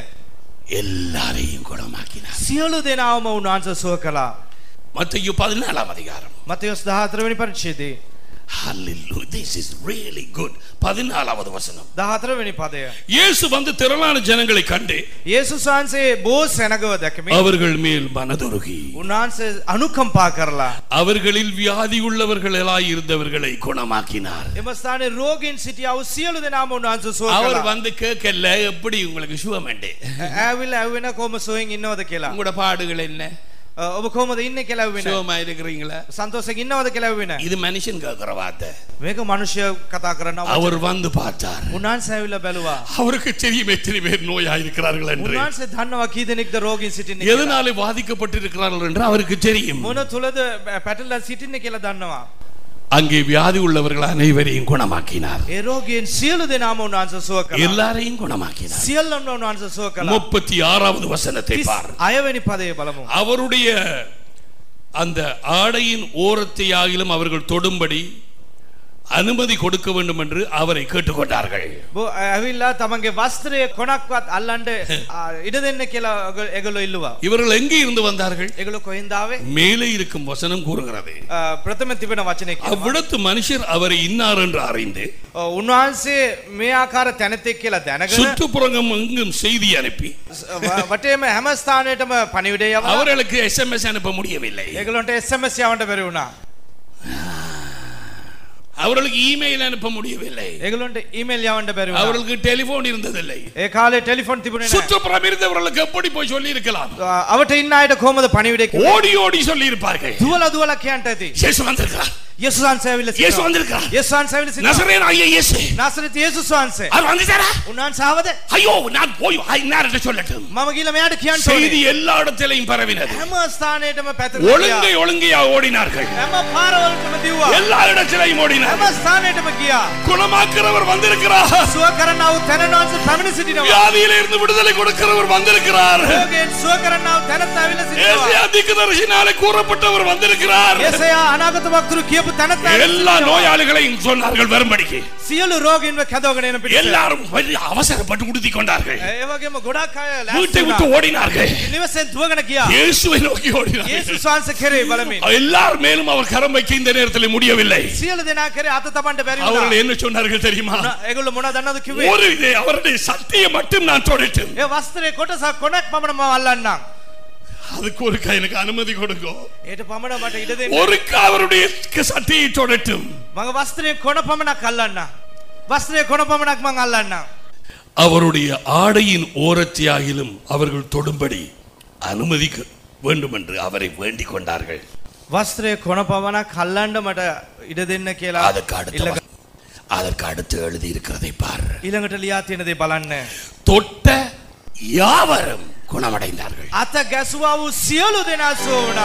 எல்லாரையும் குணமாக்கினார் සියලු දෙනාම උන්වහන්සේ සුව කළා. மத்திய பதினாலாம் அதிகாரம் මතයොස් 14 වෙනි පරිච්ඡේදයේ Hallelujah. This is really good. பதினாலாவது வசனம் 14 වෙනි පදය. இயேசு வந்து திரளான ஜனங்களை கண்டு යේසුස් වහන්සේ බෝ සෙනගව දැකමින් அவர்கள் மேல் மனதுருகி උන්වහන්සේ අනුකම්පා කරලා அவர்களில் வியாதி உள்ளவர்களாய் இருந்தவர்களை குணமாக்கினார் එම ස්ථානයේ රෝගීන් සිටියා වූ සියලු දෙනාම උන්වහන්සේ සුව அவர் කළා. வந்து கேட்கல எப்படி உங்களுக்கு சுகமண்டு ඈවිල ඇවින කොහොම සුවෙන් ඉන්නවද කියලා. உங்களோட பாடுகள் என்ன අ, ඔබ කොහොමද ඉන්නේ කියලා ඇවින. சுகமா இருக்கிறீங்களா සන්තෝෂයෙන් ඉන්නවද කියලා ඇවින. இது மனுஷன் கேட்கிற வார்த்தை මේක මිනිස්සු කතා කරනවා. அவர் வந்து பார்த்தார் උන්වහන්සේ ඇවිල්ලා බැලුවා. அவருக்கு தெரியும் எத்தனை பேர் நோயாய் இருக்கிறார்கள் என்று උන්වහන්සේ දන්නවා කී දෙනෙක්ද රෝගීන් සිටින්නේ කියලා. எதனாலே பாதிக்கப்பட்டிருக்கிறார்கள் என்று அவருக்கு தெரியும் මොන තුලද පැටලලා සිටින්නේ කියලා දන්නවා. அங்கே வியாதி உள்ளவர்கள் அனைவரையும் குணமாக்கினார் ඒ රෝගීන් සියලු දෙනාම උන්වහන්සේ සුව කළා. எல்லாரையும் குணமாக்கினார் සියල්ලම උන්වහන්සේ සුව කළා. முப்பத்தி ஆறாவது வசனத்தை பார் 36 වෙනි පදයේ බලමු. அவருடைய அந்த ஆடையின் ஓரத்தை ஆகிலும் அவர்கள் தொடும்படி அனுமதி கொடுக்க வேண்டும் என்று அவரை கேட்டுக்கொண்டார்கள் බෝ ඇවිල්ලා තමන්ගේ වස්ත්‍රයේ කොනක්වත් අල්ලන්න ආ, ඉඩ දෙන්න කියලා ඔග- ඒගොල්ලෝ ඉල්ලුවා. இவர்கள் எங்கே இருந்து வந்தார்கள் ඒගොල්ලෝ කොහෙන්ද ආවේ? மேலே இருக்கும் வசனம் கூறுகிறது ආ, ප්‍රථම තිබෙන වචනේ කියනවා. அவ்விடத்து மனுஷர் அவரை இன்னார் என்று அறிந்து ඔව්, උන්වහන්සේ මේ ආකාර තැනතෙක් කියලා දැනගෙන சுற்றுப்புறங்கம் எங்கும் செய்தி அனுப்பி ව- වටේම හැම ස්ථානයටම පණිවිඩය යවලා அவர்களுக்கு எஸ்எம்எஸ் அனுப்ப முடியவில்லை ඒගොල්ලන්ට SMS යවන්න බැරි වුණා. அவர்களுக்கு இமெயில் அனுப்ப முடியவில்லை ඒගොල්ලන්ට ඊමේල් යවන්න බැරි වුණා. அவர்களுக்கு டெலிபோன் இருந்ததில்லை ඒ කාලේ ටෙලිෆෝන් තිබුණේ නැහැ. சுற்றுப்புறம் இருந்தவர்களுக்கு எப்படி போய் சொல்லி இருக்கலாம் ආ, අවට ඉන්න අයට කොහොමද පණිවිඩය කිව්වේ? ஓடி ஓடி சொல்லி இருப்பார்கள் දුවලා දුවලා කියන්ට ඇති. இயேசு வந்திருக்கிறார் යේසුස් වහන්සේ ඇවිල්ලා இயேசு සිටිනවා. வந்திருக்கிறார் යේසුස් වහන්සේ ඇවිල්ලා සිටිනවා. நசரேன் ஐயா இயேசு නාසරෙත් යේසුස් වහන්සේ. அவர் வந்துட்டாரா උන්වහන්සේ ආවද? ஐயோ நான் போய் இன்னார்ட்ட சொல்லட்டும் මම ගිහලා මෙයාට කියන්න செய்தி ඕනේ. எல்லா இடத்திலையும் பரவினது හැම ස්ථානයටම පැතිරලා ஒழுங்கை ගියා. ஒழுங்கையா ஓடினார்கள் හැම පාරවලටම දිව්වා. எல்லா இடத்திலையும் ஓடினார் හැම ස්ථානයටම ගියා. குணமாக்குறவர் வந்திருக்கிறார் සුව කරන්නා වූ තැන උන්වහන්සේ පැමිණ සිටිනවා. வியாதியில இருந்து விடுதலை கொடுக்கிறவர் வந்திருக்கிறார் රෝගයෙන් සුව කරන්නා වූ තැනත් ඇවිල්ලා සිටිනවා. ஏசியா தீர்க்கதரிசினாலே கூறப்பட்டவர் வந்திருக்கிறார் යසයා අනාගත වක්තරු කියපු තැනත් ඇවිල්ලා எல்லா நோயாளிகளையும் சொன்னார்கள் வரும்படிக்கு සියලු රෝගීන්ව කැදවගෙන එන පිටිස. எல்லாரும் വലിய அவசரப்பட்டு உடுத்திக் கொண்டார்கள் ඒ වගේම ගොඩක් අය வீட்டை ලෑස්ති விட்டு වුණා. ஓடினார்கள் නිවසෙන් දුවගෙන ගියා. இயேசுவை நோக்கி ஓடினார்கள் යේසුස් වහන්සේ කෙරේ බලමින්. எல்லார் மேலும் அவர் கரம் வைக்க இந்த நேரத்தில் முடியவில்லை සියලු දෙනා කෙරේ අත තබන්න බැරි அவர்கள் වුණා. என்ன சொன்னார்கள் தெரியுமா උනා- ඒගොල්ලෝ මොනවද දන්නවද කිව්වේ? ஒரு இதை அவருடைய சக்தியை மட்டும் நான் தொடட்டும் ඒ වස්ත්‍රයේ කොටසක් කොනක් පමණ මම අල්ලන්නම්. அதுக்கு ஒரு எனக்கு அனுமதி கொடுங்க ඒට පමණ මට ඉඩ දෙන්න. ஒருக்கு அவருடைய சக்தியை தொடட்டும் මගේ වස්ත්‍රයේ කොන පමණක් අල්ලන්නම්. වස්ත්‍රයේ කොන පමණක් මං අල්ලන්නම්. அவருடைய ஆடையின் ஓரத்தியாகிலும் அவர்கள் தொடும்படி அனுமதிக்க வேண்டும் என்று அவரை வேண்டிக் கொண்டார்கள் වස්ත්‍රය කොන පමණක් කල්ලන්ඩ මට ඉඩ දෙන්න කියලා அதுக்கு அடுத்த ඉල්ල- வ- அதற்கு அடுத்து எழுதி இருக்கிறதை பார் ඊළඟට ලියා තියෙන දේ බලන්න. தொட்ட யாவரும் குணமடைந்தார்கள் අත ගැසුවා වූ සියලු දෙනා සුව වුණා.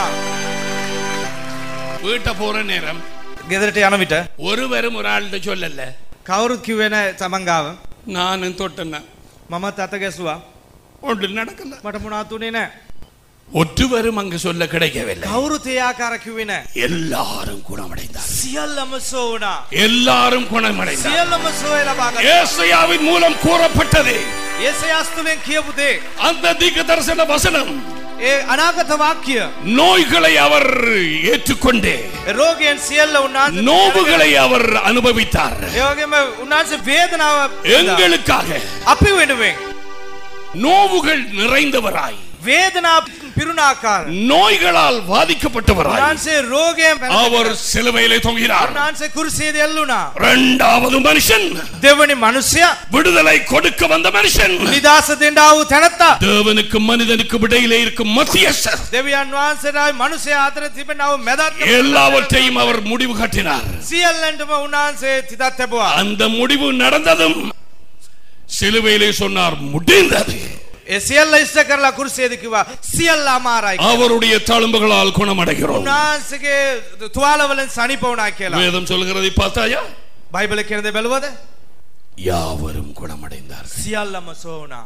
வீட்டை போற நேரம் ගෙදරට යන විට ஒருவரும் ஒரு ஆள்கிட்ட சொல்லல කවුරුත් කිව්වෙන තමන්ගාව நானும் தொட்டேன்னா මමත් අත ගැසුවා ஒன்று நடக்கல මට මොනාත් උනේ නෑ. ஒற்றுவரும் அங்கு சொல்ல கிடைக்கவில்லை කවුරුත් ඒ ආකාර කිව්වේ නෑ. எல்லாரும் குணமடைந்தார் සියල්ලම සුව වුණා. எல்லாரும் குணமடைந்தார் සියල්ලම සුවය ලබා ගත්තා. ஏசாயாவின் மூலம் கூறப்பட்டது ඒසයාස්තුලෙන් කියපු දේ அந்த தீர்க்க தரிசன வசனம் ඒ අනාගත වාක්‍ය நோய்களை அவர் ஏற்றுக்கொண்டு රෝගයෙන් සියල්ල උන්වහන්සේ நோவுகளை அவர் அனுபவித்தார் ඒ වගේම උන්වහන්සේ වේදනාව எங்களுக்காக අපි වෙනුවෙන් நோவுகள் நிறைந்தவராய் වේදනා පිරුණ ආකාර நோய்களால் பாதிக்கப்பட்டவராய் උන්වහන්සේ රෝගයෙන් அவர் சிலுவையிலே தொங்கினார் උන්වහන්සේ කුරුසියේදී එල්ලුණා இரண்டாவது மனுஷன் දෙවනි මිනිසයා விடுதலை கொடுக்க வந்த மனுஷன் නිදාස දෙන්න ආ වූ තැනැත්තා தேவனுக்கும் மனிதனுக்கும் இடையிலே இருக்கும் மத்தியஸ்தர் දෙවියන් වහන්සේලායි මිනිසයා අතර තිබෙන ආ වූ මැදත් எல்லாவற்றையும் அவர் முடிவு கட்டினார் සියල්ලන්ටම උන්වහන්සේ තිතක් තැබුවා அந்த முடிவு நடந்ததும் சிலுவையிலே சொன்னார் முடிந்தது ඒ සියල්ල ඉෂ්ට කරලා කුරුසියේදී කිව්වා සියල්ල අමාරයි කියලා. அவருடைய தழும்புகளால் குணமடைகிறோம் උන්වහන්සේගේ තුවාලවලින් සනීප වුණා කියලා வேதம் சொல்கிறதை பார்த்தாயா බයිබල කියන දේ බැලුවද யாவரும் குணமடைந்தார் සියල්ලම සුව වුණා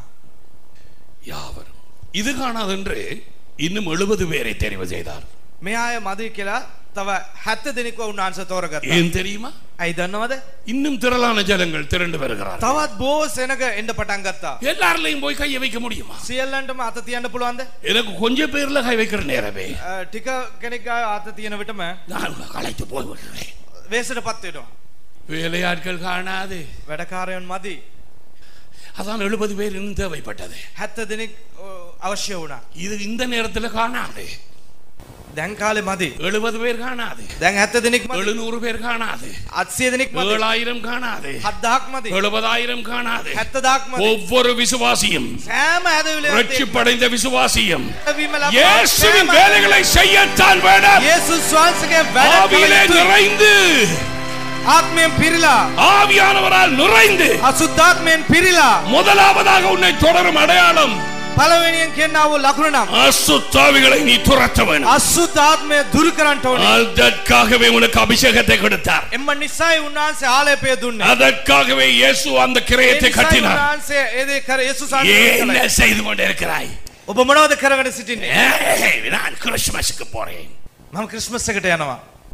யாவரும் இது காணாதென்று இன்னும் எழுபது பேரை தெரிவு செய்தார் මේ අය මදි කියලා තව 70 දෙනෙක්ව උන්වහන්සේ තෝරගත්තා ஏன் தெரியுமா ඇයි දන්නවද இன்னும் திரளான ஜனங்கள் திரண்டு வருகிறார் තවත් බෝ සෙනග එන්න පටන් ගත්තා எல்லாரிலையும் போய் கையை வைக்க முடியுமா සියල්ලන්ටම අත තියන්න පුළුවන්ද எனக்கு கொஞ்சம் பேர்ல கை வைக்கிற நேரமே අ, ටික කෙනෙක් ගාව අත තියෙන විටම நான் களைத்து போய் விடுறேன் වේසට පත් වෙනවා வேலையாட்கள் காணாது වැඩකාරයන් මදි அதான் எழுபது பேர் இன்னும் தேவைப்பட்டது 70 දෙනෙක් අ, අවශ්‍ය වුණා இது இந்த நேரத்துல காணாது දැන් කාලේ මදි எழுபது பேர் காணாது දැන් 70 දෙනෙක් මදි எழுநூறு பேர் காணாது 800 දෙනෙක් මදි ஏழாயிரம் காணாது 7000ක් මදි எழுபதாயிரம் காணாது 70000ක් මදි ஒவ்வொரு விசுவாசியும் සෑම හැදවිලේ ரட்சிப்படைந்த விசுவாசியும் වීම ලබා இயேசுவின் සෑම வேலைகளை செய்யத்தான் வேண்டாம் යේසුස් වහන්සේගේ වැඩ කළ ஆவியிலே යුතුයි. நிறைந்து ආත්මයෙන් පිරීලා ஆவியானவரால் நிறைந்து අසුද්ධාත්මයෙන් පිරීලා முதலாவதாக உன்னை தொடரும் அடையாளம் පළවෙනියෙන් කියනා වූ ලකුණ නම් அசுத்தாவிகளை நீ துரத்த வேணும் අසුද්ධාත්මය දුරු කරන්නට ඕනේ. அதற்காகவே உனக்கு அபிஷேகத்தை கொடுத்தார் එම නිසයි උන්වහන්සේ ආලේපය දුන්නේ. அதற்காகவே இயேசு அந்த கிரயத்தை ඒ නිසයි கட்டினார் උන්වහන්සේ ඒ දේ කර යේසුස් என்ன වහන්සේ செய்து கொண்டிருக்கிறாய் ඔබ මොනවද කරගෙන සිටින්නේ? ஏய், நான் கிறிஸ்துமஸுக்கு போறேன் මම ක්‍රිස්මස් එකට යනවා.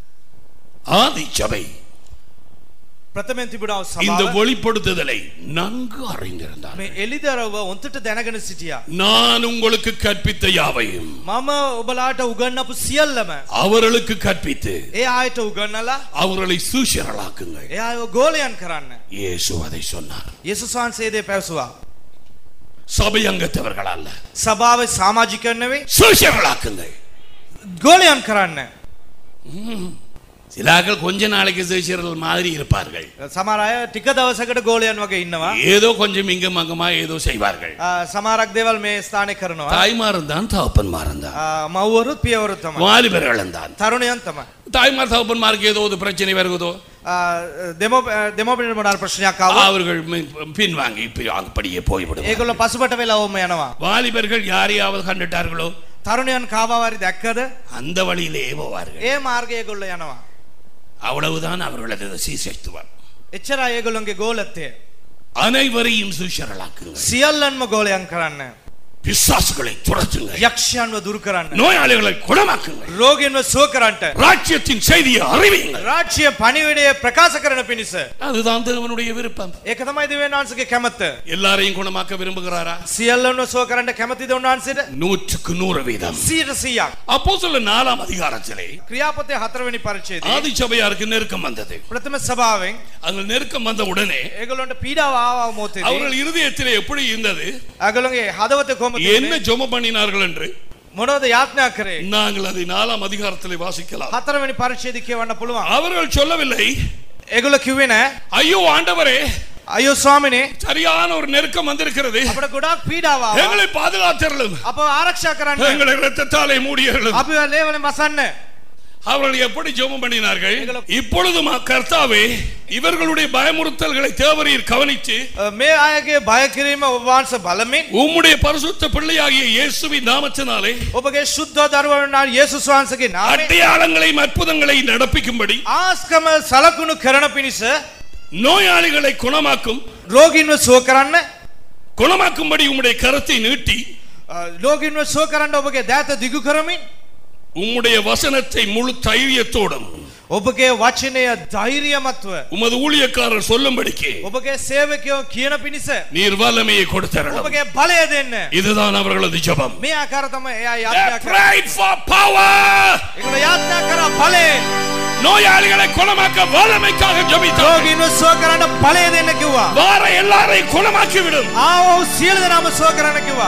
ஆதி சபை ප්‍රථමයෙන් තිබුණා වූ இந்த සභාව வெளிப்படுத்துதலை நன்கு அறிந்திருந்தார் මේ එලිදරව ඔන්තට දැනගෙන සිටියා. நான் உங்களுக்கு கற்பித்த யாவையும் මම ඔබලාට උගන්නපු සියල්ලම அவர்களுக்கு கற்பித்து ඒ ආයත උගන්නලා அவர்களை சூஷரலாக்குங்கள் ඒ අයව ගෝලයන් කරන්න. இயேசு அதை சொன்னார் යේසුස් වහන්සේ දේ පැවසුවා. சபை அங்கத்தவர்கள் அல்ல සභාවේ සමාජිකයන් නෙවෙයි சூஷரலாக்குங்கள் ගෝලයන් කරන්න. சிலாக்கள் கொஞ்ச நாளைக்கு சூஷரல் மாதிரி இருப்பார்கள் සමහර අය ටික දවසකට ගෝලයන් වගේ ඉන්නවා. ஏதோ கொஞ்சம் இங்கும் அங்குமா ஏதோ செய்வார்கள் ආ, සමහරක් දේවල් මේ ස්ථානයේ කරනවා. தாய்மாரும் தான் தகப்பன்மாரும் தான் ආ, මව්වරුත් පියවරුත් තමයි. வாலிபர்களும் தான் තරුණයන් තමයි. தாய்மார் தகப்பன்மாருக்கு ஏதோ ஒரு பிரச்சனை வருகுதோ ආ, දෙමෝ දෙමෝපියන්ට මොනාර ප්‍රශ්නයක් ආවා. அவர்கள் மி- பின்வாங்கி இப்படி அப்படியே போய்விடுவார் ඒගොල්ලෝ පසුබට වෙලා ඕම යනවා. வாலிபர்கள் யாரையாவது கண்டுட்டார்களோ තරුණයන් කාවාවාරි දැක්කද? அந்த வழியிலே போவார்கள் ඒ මාර්ගයේ ඒගොල්ලෝ යනවා. அவ்வளவுதான் அவர்களது சீசத்துவம் එච්චරයි ඒගොල්ලන්ගේ ගෝලත්වය. அனைவரையும் சூஷரலாக்குங்கள் සියල්ලන්ම ගෝලයන් කරන්න. பிசாசுகளை துரத்துங்கள் යක්ෂයන්ව දුරු කරන්න. நோயாளிகளை குணமாக்குங்கள் රෝගීන්ව සුව කරන්නට. ராஜ்யத்தின் செய்தியை அறிவியுங்கள் රාජ්‍ය පණිවිඩය ප්‍රකාශ කරන පිණිස. அதுதான் தேவனுடைய விருப்பம் ඒක තමයි දෙවියන් වහන්සේගේ කැමැත්ත. எல்லாரையும் குணமாக்க விரும்புகிறாரா සියල්ලන්ව සුව කරන්න කැමැතිද උන්වහන්සේට? நூற்றுக்கு நூறு வீதம் 100%ක්. அப்போ சொல்ல நாலாம் அதிகாரத்திலே ක්‍රියාපතේ හතරවෙනි පරිච්ඡේදයේ ஆதி சபையாருக்கு நெருக்கம் வந்தது ප්‍රථම සභාවෙන් அங்க நெருக்கம் வந்த உடனே ඒගොල්ලන්ට පීඩාව ආවා මොහොතේදී அவர்கள் இருதயத்திலே எப்படி இருந்தது ඒගොල්ලන්ගේ හදවත කොහොමද என்ன ஜெபம் பண்ணினார்கள் என்று මොනවද යාඥා කරේ நாங்கள் அதை நாலாம் அதிகாரத்திலே வாசிக்கலாம் හතරවෙනි පරිච්ඡේදය කියවන්න පුළුවන් அவர்கள் சொல்லவில்லை ඒගොල්ලෝ කිව්වේ නෑ ஐயோ ஆண்டவரே අයියෝ ස්වාමිනේ சரியான ஒரு நெருக்கம் வந்திருக்கிறது අපිට ගොඩාක් පීඩාව ආවා எங்களை பாதுகாத்தருளும் අප ආරක්ෂා කරන්න எங்களை ரத்தத்தாலே மூடியருளும் අපි ලේවලින් වසන්න அவர்கள் எப்படி ஜெபம் பண்ணினார்கள் இப்பொழுதும் கர்த்தாவே இவர்களுடைய பயமுறுத்தல்களை தேவரீர் கவனித்து මේ අයගේ බය කිරීම ඔබ වහන්සේ බලමින් உம்முடைய பரிசுத்த பிள்ளையாகிய இயேசுவின் நாமத்தினாலே ඔබගේ ශුද්ධ දරුවන යේසුස් වහන්සේගේ නාමයෙන් அடையாளங்களையும் அற்புதங்களை நடப்பிக்கும்படி ආස්කම සලකුණු කරන පිණිස நோயாளிகளை குணமாக்கும் රෝගීන්ව සුව කරන්න குணமாக்கும்படி உம்முடைய கரத்தை நீட்டி අ, රෝගීන්ව සුව කරන්න ඔබගේ දෑත දිගු කරමින් உம்முடைய வசனத்தை முழு தைரியத்தோடும் ඔබගේ වචනය ධෛර්යමත්ව உமது ஊழியக்காரர் சொல்லும்படிக்கு ඔබගේ සේවකයෝ කියන පිණිස நீர் வல்லமையை கொடுத்தரணும் ඔබගේ බලය දෙන්න இதுதான் அவர்களது ஜெபம் මේ ආකාර තමයි එයා They යාත්‍රා කර prayed for power. ඒගොල්ලෝ යාත්‍රා කරා බලය நோயாளிகளை குணமாக்க வல்லமைக்காக ஜெபித்தார்கள் රෝගීන්ව සුව කරන්න බලය දෙන්න කිව්වා வார எல்லாரையும் குணமாக்கி விடும் ආවෝ සියලු දෙනාම සුව කරන්න කිව්වා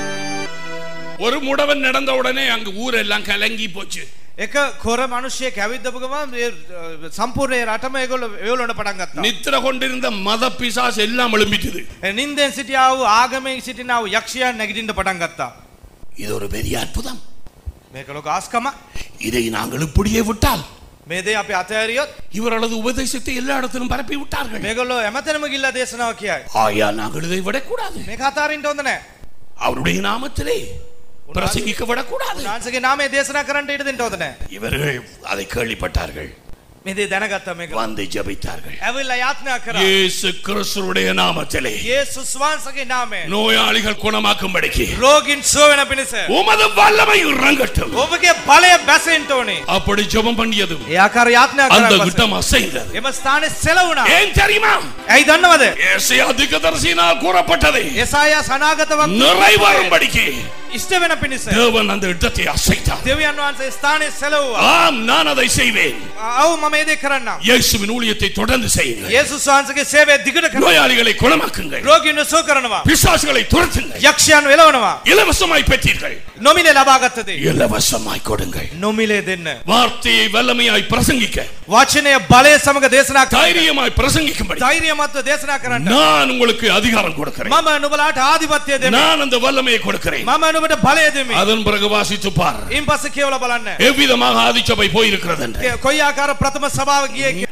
ஒரு முடவன் நடந்த உடனே அங்கு ஊரெல்லாம் கலங்கி போச்சு එක කොර මිනිස්සෙක් ඇවිද්දපු ගමන් මේ අ, සම්පූර්ණ ඒ රටම ඒගොල්ලෝ එවලොන්න පටන් ගත්තා. நித்திர கொண்டிருந்த மத பிசாசு எல்லாம் எழும்பிட்டது ඒ නින්දෙන් සිටියා වූ ආගමෙන් සිටිනා වූ යක්ෂයන් නැගිටින්න පටන් ගත්තා. இது ஒரு பெரிய அற்புதம் මේක ලොක ආස්කමක්. இதை நாங்கள் இப்படியே விட்டால் මේ දේ අපි අතහැරියොත් இவர்களது உபதேசத்தை எல்லா இடத்திலும் பரப்பி விட்டார்கள் මේගොල්ලෝ හැමතැනම ගිහිල්ලා දේශනාව කියයි. ஆயா நாங்கள் இதை விடக்கூடாது මේක අතාරින්න හොඳ නැහැ. அவருடைய நாமத்திலே பிரசங்கிக்க விடக்கூடாது උන්වහන්සේගේ නාමයේ දේශනා කරන්නට ඉඩ දෙන්න හොඳ නැහැ. இவர்கள் அதை கேள்விப்பட்டார்கள் මේ දේ දැනගත්තා මේක. வந்து ஜெபித்தார்கள் ඇවිල්ලා යාත්‍රා කරා. இயேசு கிறிஸ்துவுடைய நாமத்திலே යේසුස් වහන්සේගේ නාමයෙන් நோயாளிகள் குணமாக்கும்படிக்கு රෝගීන් සුව වෙන පිණිස உமது வல்லமை இறங்கட்டும் ඔබගේ බලය බැසෙන්න ඕනේ. அப்படி ஜெபம் பண்ணியதும் ඒ ආකාර යාත්‍රා அந்த කරා. விட்டம் அசைந்தது එම ස්ථානයේ සෙලවුණා. ஏன் தெரியுமா ඇයි දන්නවද? ஏசியா தீர்க்கதரிசியினால் கூறப்பட்டது යසායා සනාගත වක්ත நிறைவேறும்படிக்கு ඉෂ්ට වෙන පිණිස தேவன் அந்த இடத்தை அசைத்தார் දෙවියන් වහන්සේ ස්ථානයේ සෙලවුවා. ஆம் நான் அதை செய்வேன் ඔව් මම මේ දේ කරන්නම්. இயேசுவின் ஊழியத்தை தொடர்ந்து செய்யுங்கள் යේසුස් වහන්සේගේ සේවය දිගට කරනවා. நோயாளிகளை குணமாக்குங்கள் රෝගීන්ව සුව කරනවා. பிசாசுகளை துரத்துங்கள் යක්ෂයන් වෙලවනවා. இலவசமாய் பெற்றீர்கள் නොමිලේ ලබාගත් දේ இலவசமாய் கொடுங்கள் නොමිලේ දෙන්න. வார்த்தையை வல்லமையாய் பிரசங்கிக்க වචනය බලය සමග දේශනා කරන්න. தைரியமாய் பிரசங்கிக்கும்படி ධෛර්යමත්ව දේශනා කරන්න. நான் உங்களுக்கு அதிகாரம் கொடுக்கிறேன் මම නුඹලාට ආධිපත්‍යය දෙමි. நான் அந்த வல்லமையை கொடுக்கிறேன் මම නුඹට බලය දෙමි. அதன் பிறகு வாசித்து பார் ඉන් පස්සේ කියවලා බලන්න. எவ்விதமாக ஆதிச்சபை போயிருக்கிறது என்று ඒ කොයි ආකාර ප්‍රථම සභාව ගියේ කිය-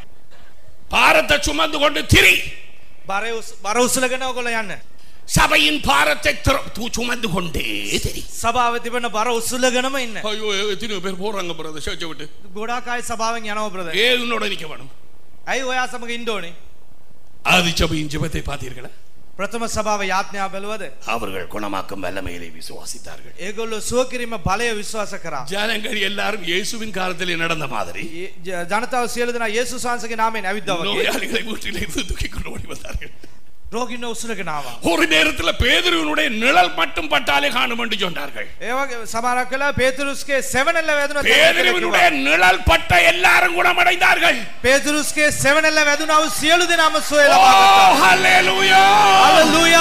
பாரத்தை சுமந்து கொண்டு திரி බර උස්- බර උසලගෙන ඔයගොල්ලෝ යන්න. சபையின் பாரத்தை திர- து- சுமந்து கொண்டே திரி සභාවේ තිබෙන බර උසලගෙනම ඉන්න. ஐயோ எத்தனை பேர் போறாங்க பிரதர் சர்ச்சை விட்டு ගොඩාක් අය සභාවෙන් යනවා බ්‍රදර්. ஏ உன்னோட நிக்க வேணும் ඇයි ඔයා සමග ඉන්න ඕනේ? ஆதிச்சபையின் ஜெபத்தை பார்த்தீர்களா ප්‍රථම සභාව යාඥා බැලුවද? அவர்கள் குணமாக்கும் வல்லமையிலே விசுவாசித்தார்கள் ඒගොල්ලෝ සුව කිරීම බලය විශ්වාස කරා. ஜனங்கள் எல்லாரும் இயேசுவின் காலத்திலே நடந்த மாதிரி ඒ ජ- ජනතාව සියලු දෙනා යේසුස් වහන්සේගේ නාමයෙන් ඇවිද්දා වගේ. நோயாளிகளை வீட்டிலே இருந்து தூக்கி கொண்டு ஓடி வந்தார்கள் රෝගීන්ව උසලගෙන ආවා. ஒரு நேரத்துல பேதுருவினுடைய நிழல் மட்டும் பட்டாலே காணும் என்று சொன்னார்கள் ඒ වගේ සමහරක් වෙලා පේතුරුස්ගේ සෙවණැල්ල වැදුනා. பேதுருவினுடைய நிழல் பட்ட எல்லாரும் குணமடைந்தார்கள் පේතුරුස්ගේ සෙවණැල්ල වැදුනා වූ සියලු දෙනාම සුවය ஓ, ලබා ගත්තා. ஹல்லேலூயா! හalleluya!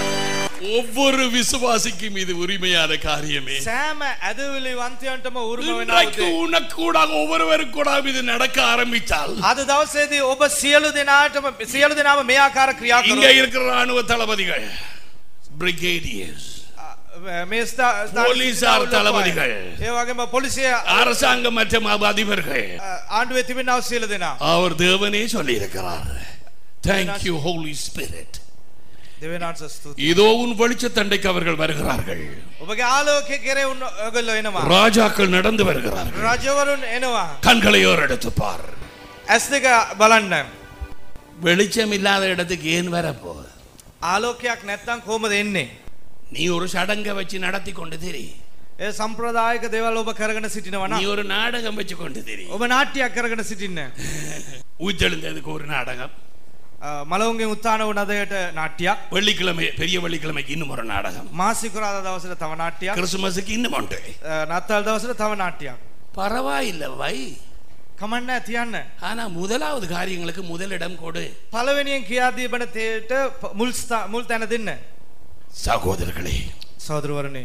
ஒவ்வொரு விசுவாசிக்கும் இது உரிமையான காரியமே සෑම ඇදවිලි වන්තයන්ටම උරුම වෙනවා. இன்றைக்கு உனக்கு கூட ஒவ்வொருவருக்கு கூட இது நடக்க ஆரம்பித்தால் අද දවසේදී ඔබ සියලු දෙනාටම සියලු දෙනාම මේ ආකාර ක්‍රියා இங்க කරනවා. இருக்கிற ராணுவ தளபதிகள் பிரிகேடியர்ஸ் මේ ස්ථා- ස්ථානික போலீசார் සිටින தளபதிகள். ඒ වගේම පොලිසිය அரசாங்க மற்றும் அதிபர்கள் ආණ්ඩුවේ තිබෙනව සියලු දෙනා. அவர் தேவனே சொல்லி இருக்கிறார் தேங்க்யூ ஹோலி ஸ்பிரிட் දෙවියන්ට ස්තුති. இதோ உன் வெளிச்சத்தண்டைக்கு அவர்கள் வருகிறார்கள் ඔබගේ ආලෝකය කෙරේ උන් ඔයගොල්ලෝ එනවා. ராஜாக்கள் நடந்து வருகிறார்கள் රජවරුන් එනවා. கண்களை ஓரெடுத்து பார் ඇස් දෙක බලන්න. வெளிச்சம் இல்லாத இடத்துக்கு ஏன் வரப்போ ආලෝකයක් නැත්තම් කොහොමද එන්නේ? நீ ஒரு சடங்கை வச்சு நடத்தி கொண்டு திரி ඒ සම්ප්‍රදායික දේවල් ඔබ කරගෙන සිටිනවා நீ නම් ஒரு நாடகம் வச்சு கொண்டு திரி ඔබ නාට්‍යයක් කරගෙන සිටින්න. உயிர்த்தெழுந்ததுக்கு ஒரு நாடகம் මලවුන්ගේ උත්තාන වුණ දයට නාට්‍යයක්. வெள்ளிக்கிழமை பெரிய வெள்ளிக்கிழமைக்கு இன்னும் ஒரு நாடகம் මාසිකුරාද දවසට තව නාට්‍යයක්. கிறிஸ்துமஸுக்கு இன்னும் ஒன்று අ, නත්තල් දවසට තව නාට්‍යයක්. பரவாயில்ல வை කමන්න තියන්න. ஆனா முதலாவது காரியங்களுக்கு முதலிடம் கொடு පළවෙනියෙන් කියාදී බන තේට මුල් ස්ථා- මුල් තැන දෙන්න. சகோதரர்களே සෞදරවරණේ.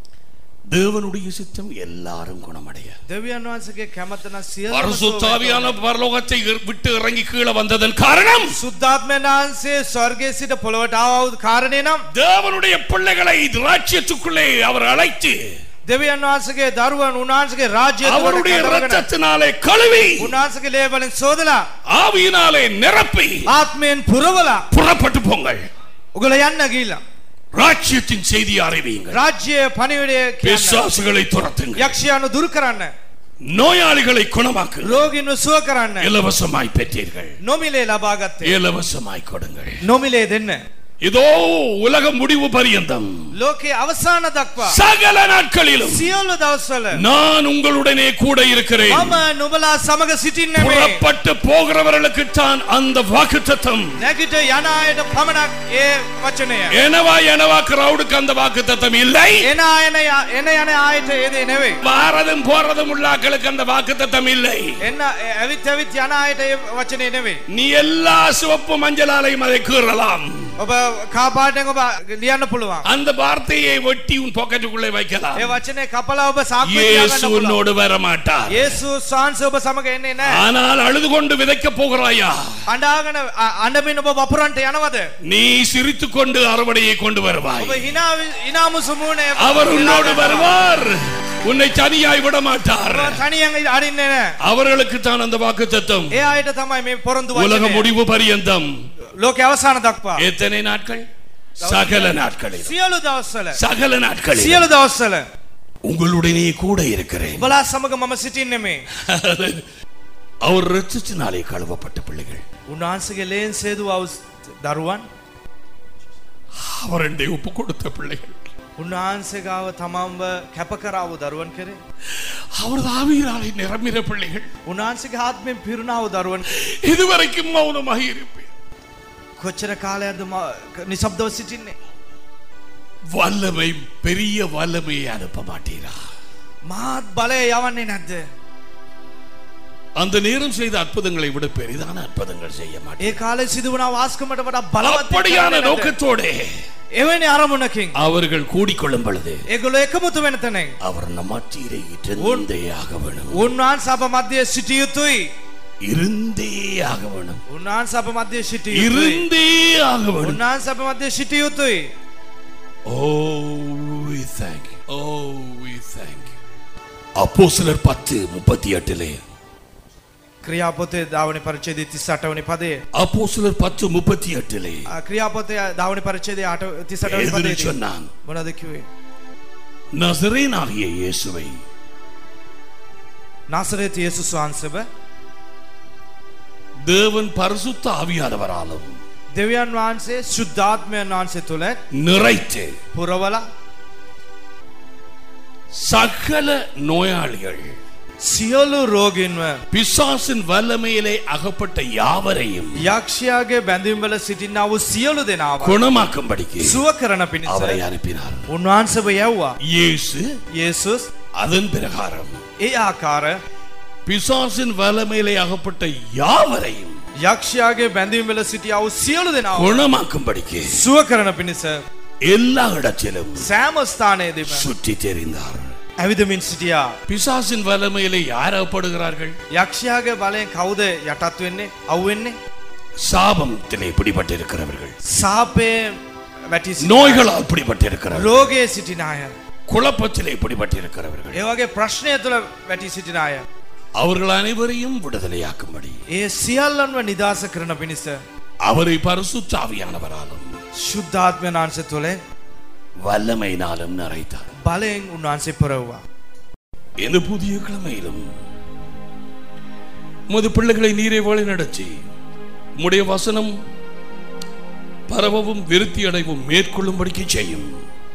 தேவனுடைய சித்தம் எல்லாரும் குணமடைய දෙවියන් වහන්සේගේ කැමතන සියලු பரிசுத்தாவியான பரலோகத்தை இற- விட்டு இறங்கி கீழே வந்ததன் காரணம் සුද්ධාත්මයන් වහන්සේ ස්වර්ගයේ සිට පොළොවට ආවුත් කාරණේ නම් தேவனுடைய பிள்ளைகளை ராஜ்யத்துக்குள்ளே அவர் அழைத்து දෙවියන් වහන්සේගේ දරුවන් උන්වහන්සේගේ රාජ්‍යය තුළට அவருடைய කැඳවගෙන ரத்தத்தினாலே கழுவி උන්වහන්සේගේ ලේ වලින් සෝදලා ஆவியினாலே நிரப்பி ආත්මයෙන් පුරවලා புறப்பட்டு போங்கள் ඔගොල්ලෝ යන්න ගිහිල්ලා ராஜ்யத்தின் செய்தி அறிவியுங்கள் රාජ්‍ය පණිවිඩය කියන්න பிசாசுகளை துரத்துங்கள் යක්ෂයානු දුරු කරන්න நோயாளிகளை குணமாக்கு රෝගීන්ව සුව කරන්න இலவசமாய் பெற்றீர்கள் නොමිලේ ලබා ගත්තේ இலவசமாய் கொடுங்கள் නොමිලේ දෙන්න இதோ உலக முடிவு பரியந்தம் ලෝකේ අවසාන දක්වා சகல நாட்களிலும் සියලු දවස්වල நான் உங்களுடனே கூட இருக்கிறேன் මම නුඹලා සමග සිටින්නේ මේ புறப்பட்டு போகிறவர்களுக்கு தான் அந்த வாக்குத்தத்தம் නැගිට යන අයට පමණක් ඒ වචනය எனவா எனவா கிரௌடுக்கு அந்த வாக்குத்தத்தம் இல்லை එන අයන ය- එන යන ආයට ඒදේ නෙවෙයි வாரதும் போறதும் உள்ள ஆட்களுக்கு அந்த வாக்குத்தத்தம் இல்லை එන්න ඇවිත් ඇවිත් යන අයට ඒ වචනේ නෙවෙයි நீ எல்லா சிவப்பு மஞ்சளாலையும் அதை கூறலாம் ඔබ කාපාටෙන් ඔබ ලියන්න පුළුවන් அந்த வார்த்தையை வெட்டி உன் பாக்கெட்டுக்குள்ளே வைக்கலாம் ඒ වචනේ කපලා ඔබ සාක්කුවේ இயேசு තියාගන්න පුළුවන් உன்னோடு வர மாட்டார் යේසුස් වහන්සේ ඔබ සමග එන්නේ නැහැ ஆனால் அழுது கொண்டு விதைக்க போகிறாயா අඬාගෙන අ- අඬමින් ඔබ වපුරන්ට යනවද நீ சிரித்துக் கொண்டு அறுவடையை கொண்டு வருவாய் ඔබ hina hina මුසුමුනේ அவர் உன்னோடு வருவார் உன்னை தனியாய் விட மாட்டார் තනියෙන් අරින්නේ නැහැ அவர்களுக்கு தான் அந்த வாக்குத்தத்தம் ඒ අයට තමයි මේ පොරොන්දු உலக වචනේ முடிவு பரியந்தம் ලෝක අවසාන දක්වා எத்தனை நாட்கள் சகல நாட்களில் සියලු දවස්වල சகல நாட்களில் සියලු දවස්වල உங்களுடனே கூட இருக்கிறேன் ඔබලා සමග මම සිටින්නේ මේ அவர் ரத்தத்தினாலே கழுவப்பட்ட பிள்ளைகள் උන්වහන්සේගේ ලේන් සේදුව දරුවන් அவர் என்னை ஒப்பு கொடுத்த பிள்ளைகள் උන්වහන්සේ ගාව තමන්ව කැපකරාව දරුවන් කරේ அவரது ஆவியினாலே நிரம்பின பிள்ளைகள் උන්වහන්සේගේ ආත්මයෙන් පිරුණාව දරුවන් කරේ. இதுவரைக்கும் மௌனமாக இருப்பேன் කොච්චර කාලයක්ද ම- නිශ්ශබ්දව සිටින්නේ வல்லமை பெரிய வல்லமையை அனுப்ப மாட்டீரா මාත් බලය යවන්නේ නැද්ද அந்த நேரம் செய்த அற்புதங்களை விட பெரிதான அற்புதங்கள் செய்ய மாட்டேன் ඒ කාලේ සිදුවන වාස්කමට වඩා බලවත් அப்படியான நோக்கத்தோட එවැනි අරමුණකින් அவர்கள் கூடிக்கொள்ளும் பொழுது ඒගොල්ලෝ එකමුතු වෙන තැනෙන් அவர் நம்மாற்றீரை இருந்தே ஆக வேணும் උන්වහන්සේ අප මධ්‍යයේ සිටිය යුතුයි இருந்தே ஆக வேணும் උන්වහන්සේ අප මධ්‍යයේ සිටිය යුතුයි இருந்தே ஆக வேணும் උන්වහන්සේ අප මධ්‍යයේ සිටිය යුතුයි Oh, we thank you. Oh, we thank you. அப்போஸ்தலர் பத்து முப்பத்தி எட்டிலே ක්‍රියාපොතේ දාවන පරිච්ඡේදය 38 වනි පදයේ அப்போஸ்தலர் பத்து முப்பத்தி எட்டிலே ආ, ක්‍රියාපොතේ දාවන පරිච්ඡේදය 38 වනි எதிரி පදයේ சொன்னான் මොනවද කිව්වේ நசரேனாகிய இயேசுவை නාසරේත යේසුස් වහන්සේව தேவன் பரிசுத்த ஆவியானவராலும் දෙවියන් වහන්සේ ශුද්ධාත්මයන් වහන්සේ තුළ நிறைத்து පුරවලා சகல நோயாளிகள் සියලු රෝගින්ව பிசாசின் வல்லமையிலே அகப்பட்ட யாவரையும் යක්ෂයාගේ බැඳීම්වල සිටින්නා වූ සියලු දෙනාව குணமாக்கும்படிக்கு සුව කරන පිණිස அவரை அனுப்பினார் උන්වහන්සේව යව්වා இயேசு යේසුස් அதன் பிரகாரம் ඒ ආකාර பிசாசின் வல்லமையிலே அகப்பட்ட யாவரையும் යක්ෂයාගේ බැඳීම්වල සිටියා වූ සියලු දෙනාව குணமாக்கும்படிக்கு සුව කරන පිණිස எல்லா இடத்திலும் සෑම ස්ථානයේදීම சுற்றி தெரிந்தார் ඇවිදමින් සිටියා பிசாசின் வல்லமையிலே யார் அகப்படுகிறார்கள் යක්ෂයාගේ බලයෙන් කවුද යටත් වෙන්නේ අවුවෙන්නේ சாபத்திலே பிடிபட்டிருக்கிறவர்கள் සාපය වැටි සිටින අය. நோய்களால் பிடிபட்டிருக்கிறவர்கள் රෝගයේ සිටින අය குழப்பத்திலே பிடிபட்டிருக்கிறவர்கள் ඒ වගේ ප්‍රශ්නය තුළ වැටි සිටින අය அவர்கள் அனைவரையும் விடுதலையாக்கும்படி ඒ සියල්ලන්ව නිදහස කරන පිණිස அவரை பரிசுத்தாவியானவராலும் ශුද්ධාත්මයන් වහන්සේ තුළින් வல்லமையினாலும் நிறைத்தார் බලයෙන් උන්වහන්සේ පොරව්වා இந்த புதிய கிழமையிலும் உமது பிள்ளைகளை நீரை வழி நடத்தி உம்முடைய வசனம் பரவவும் விருத்தி அடைவும் மேற்கொள்ளும்படிக்கு செய்யும்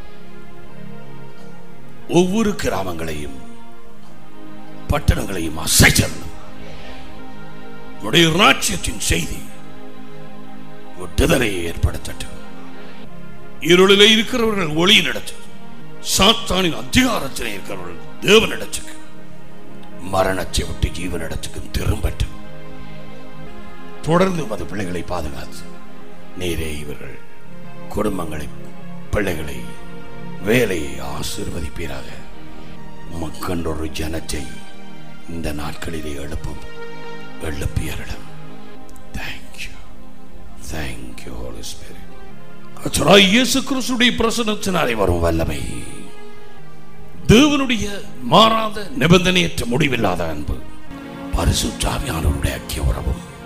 ஒவ்வொரு கிராமங்களையும் பட்டணங்களையும் அசைச்சரணும் உடைய ராட்சியத்தின் செய்தி விடுதலையை ஏற்படுத்தட்டும் இருளிலே இருக்கிறவர்கள் ஒளி நடத்து சாத்தானின் அதிகாரத்திலே இருக்கிறவர்கள் தேவனிடத்துக்கு மரணத்தை விட்டு ஜீவனிடத்துக்கும் திரும்பட்டும் தொடர்ந்து உமது பிள்ளைகளை பாதுகாத்து நீரே இவர்கள் குடும்பங்களை பிள்ளைகளை வேலையை ஆசீர்வதிப்பீராக மக்கண்டொரு ஜனத்தை இந்த நாட்களிலே எழுப்பும் எழுப்பியரிடம் தேங்க்யூ தேங்க்யூ ஹோலி ஸ்பிரிட் கர்த்தராய் இயேசு கிறிஸ்துடைய பிரசனத்தினாலே வரும் வல்லமை தேவனுடைய மாறாத நிபந்தனையற்ற முடிவில்லாத அன்பு பரிசுத்தாவியானவருடைய ஐக்கிய உறவும்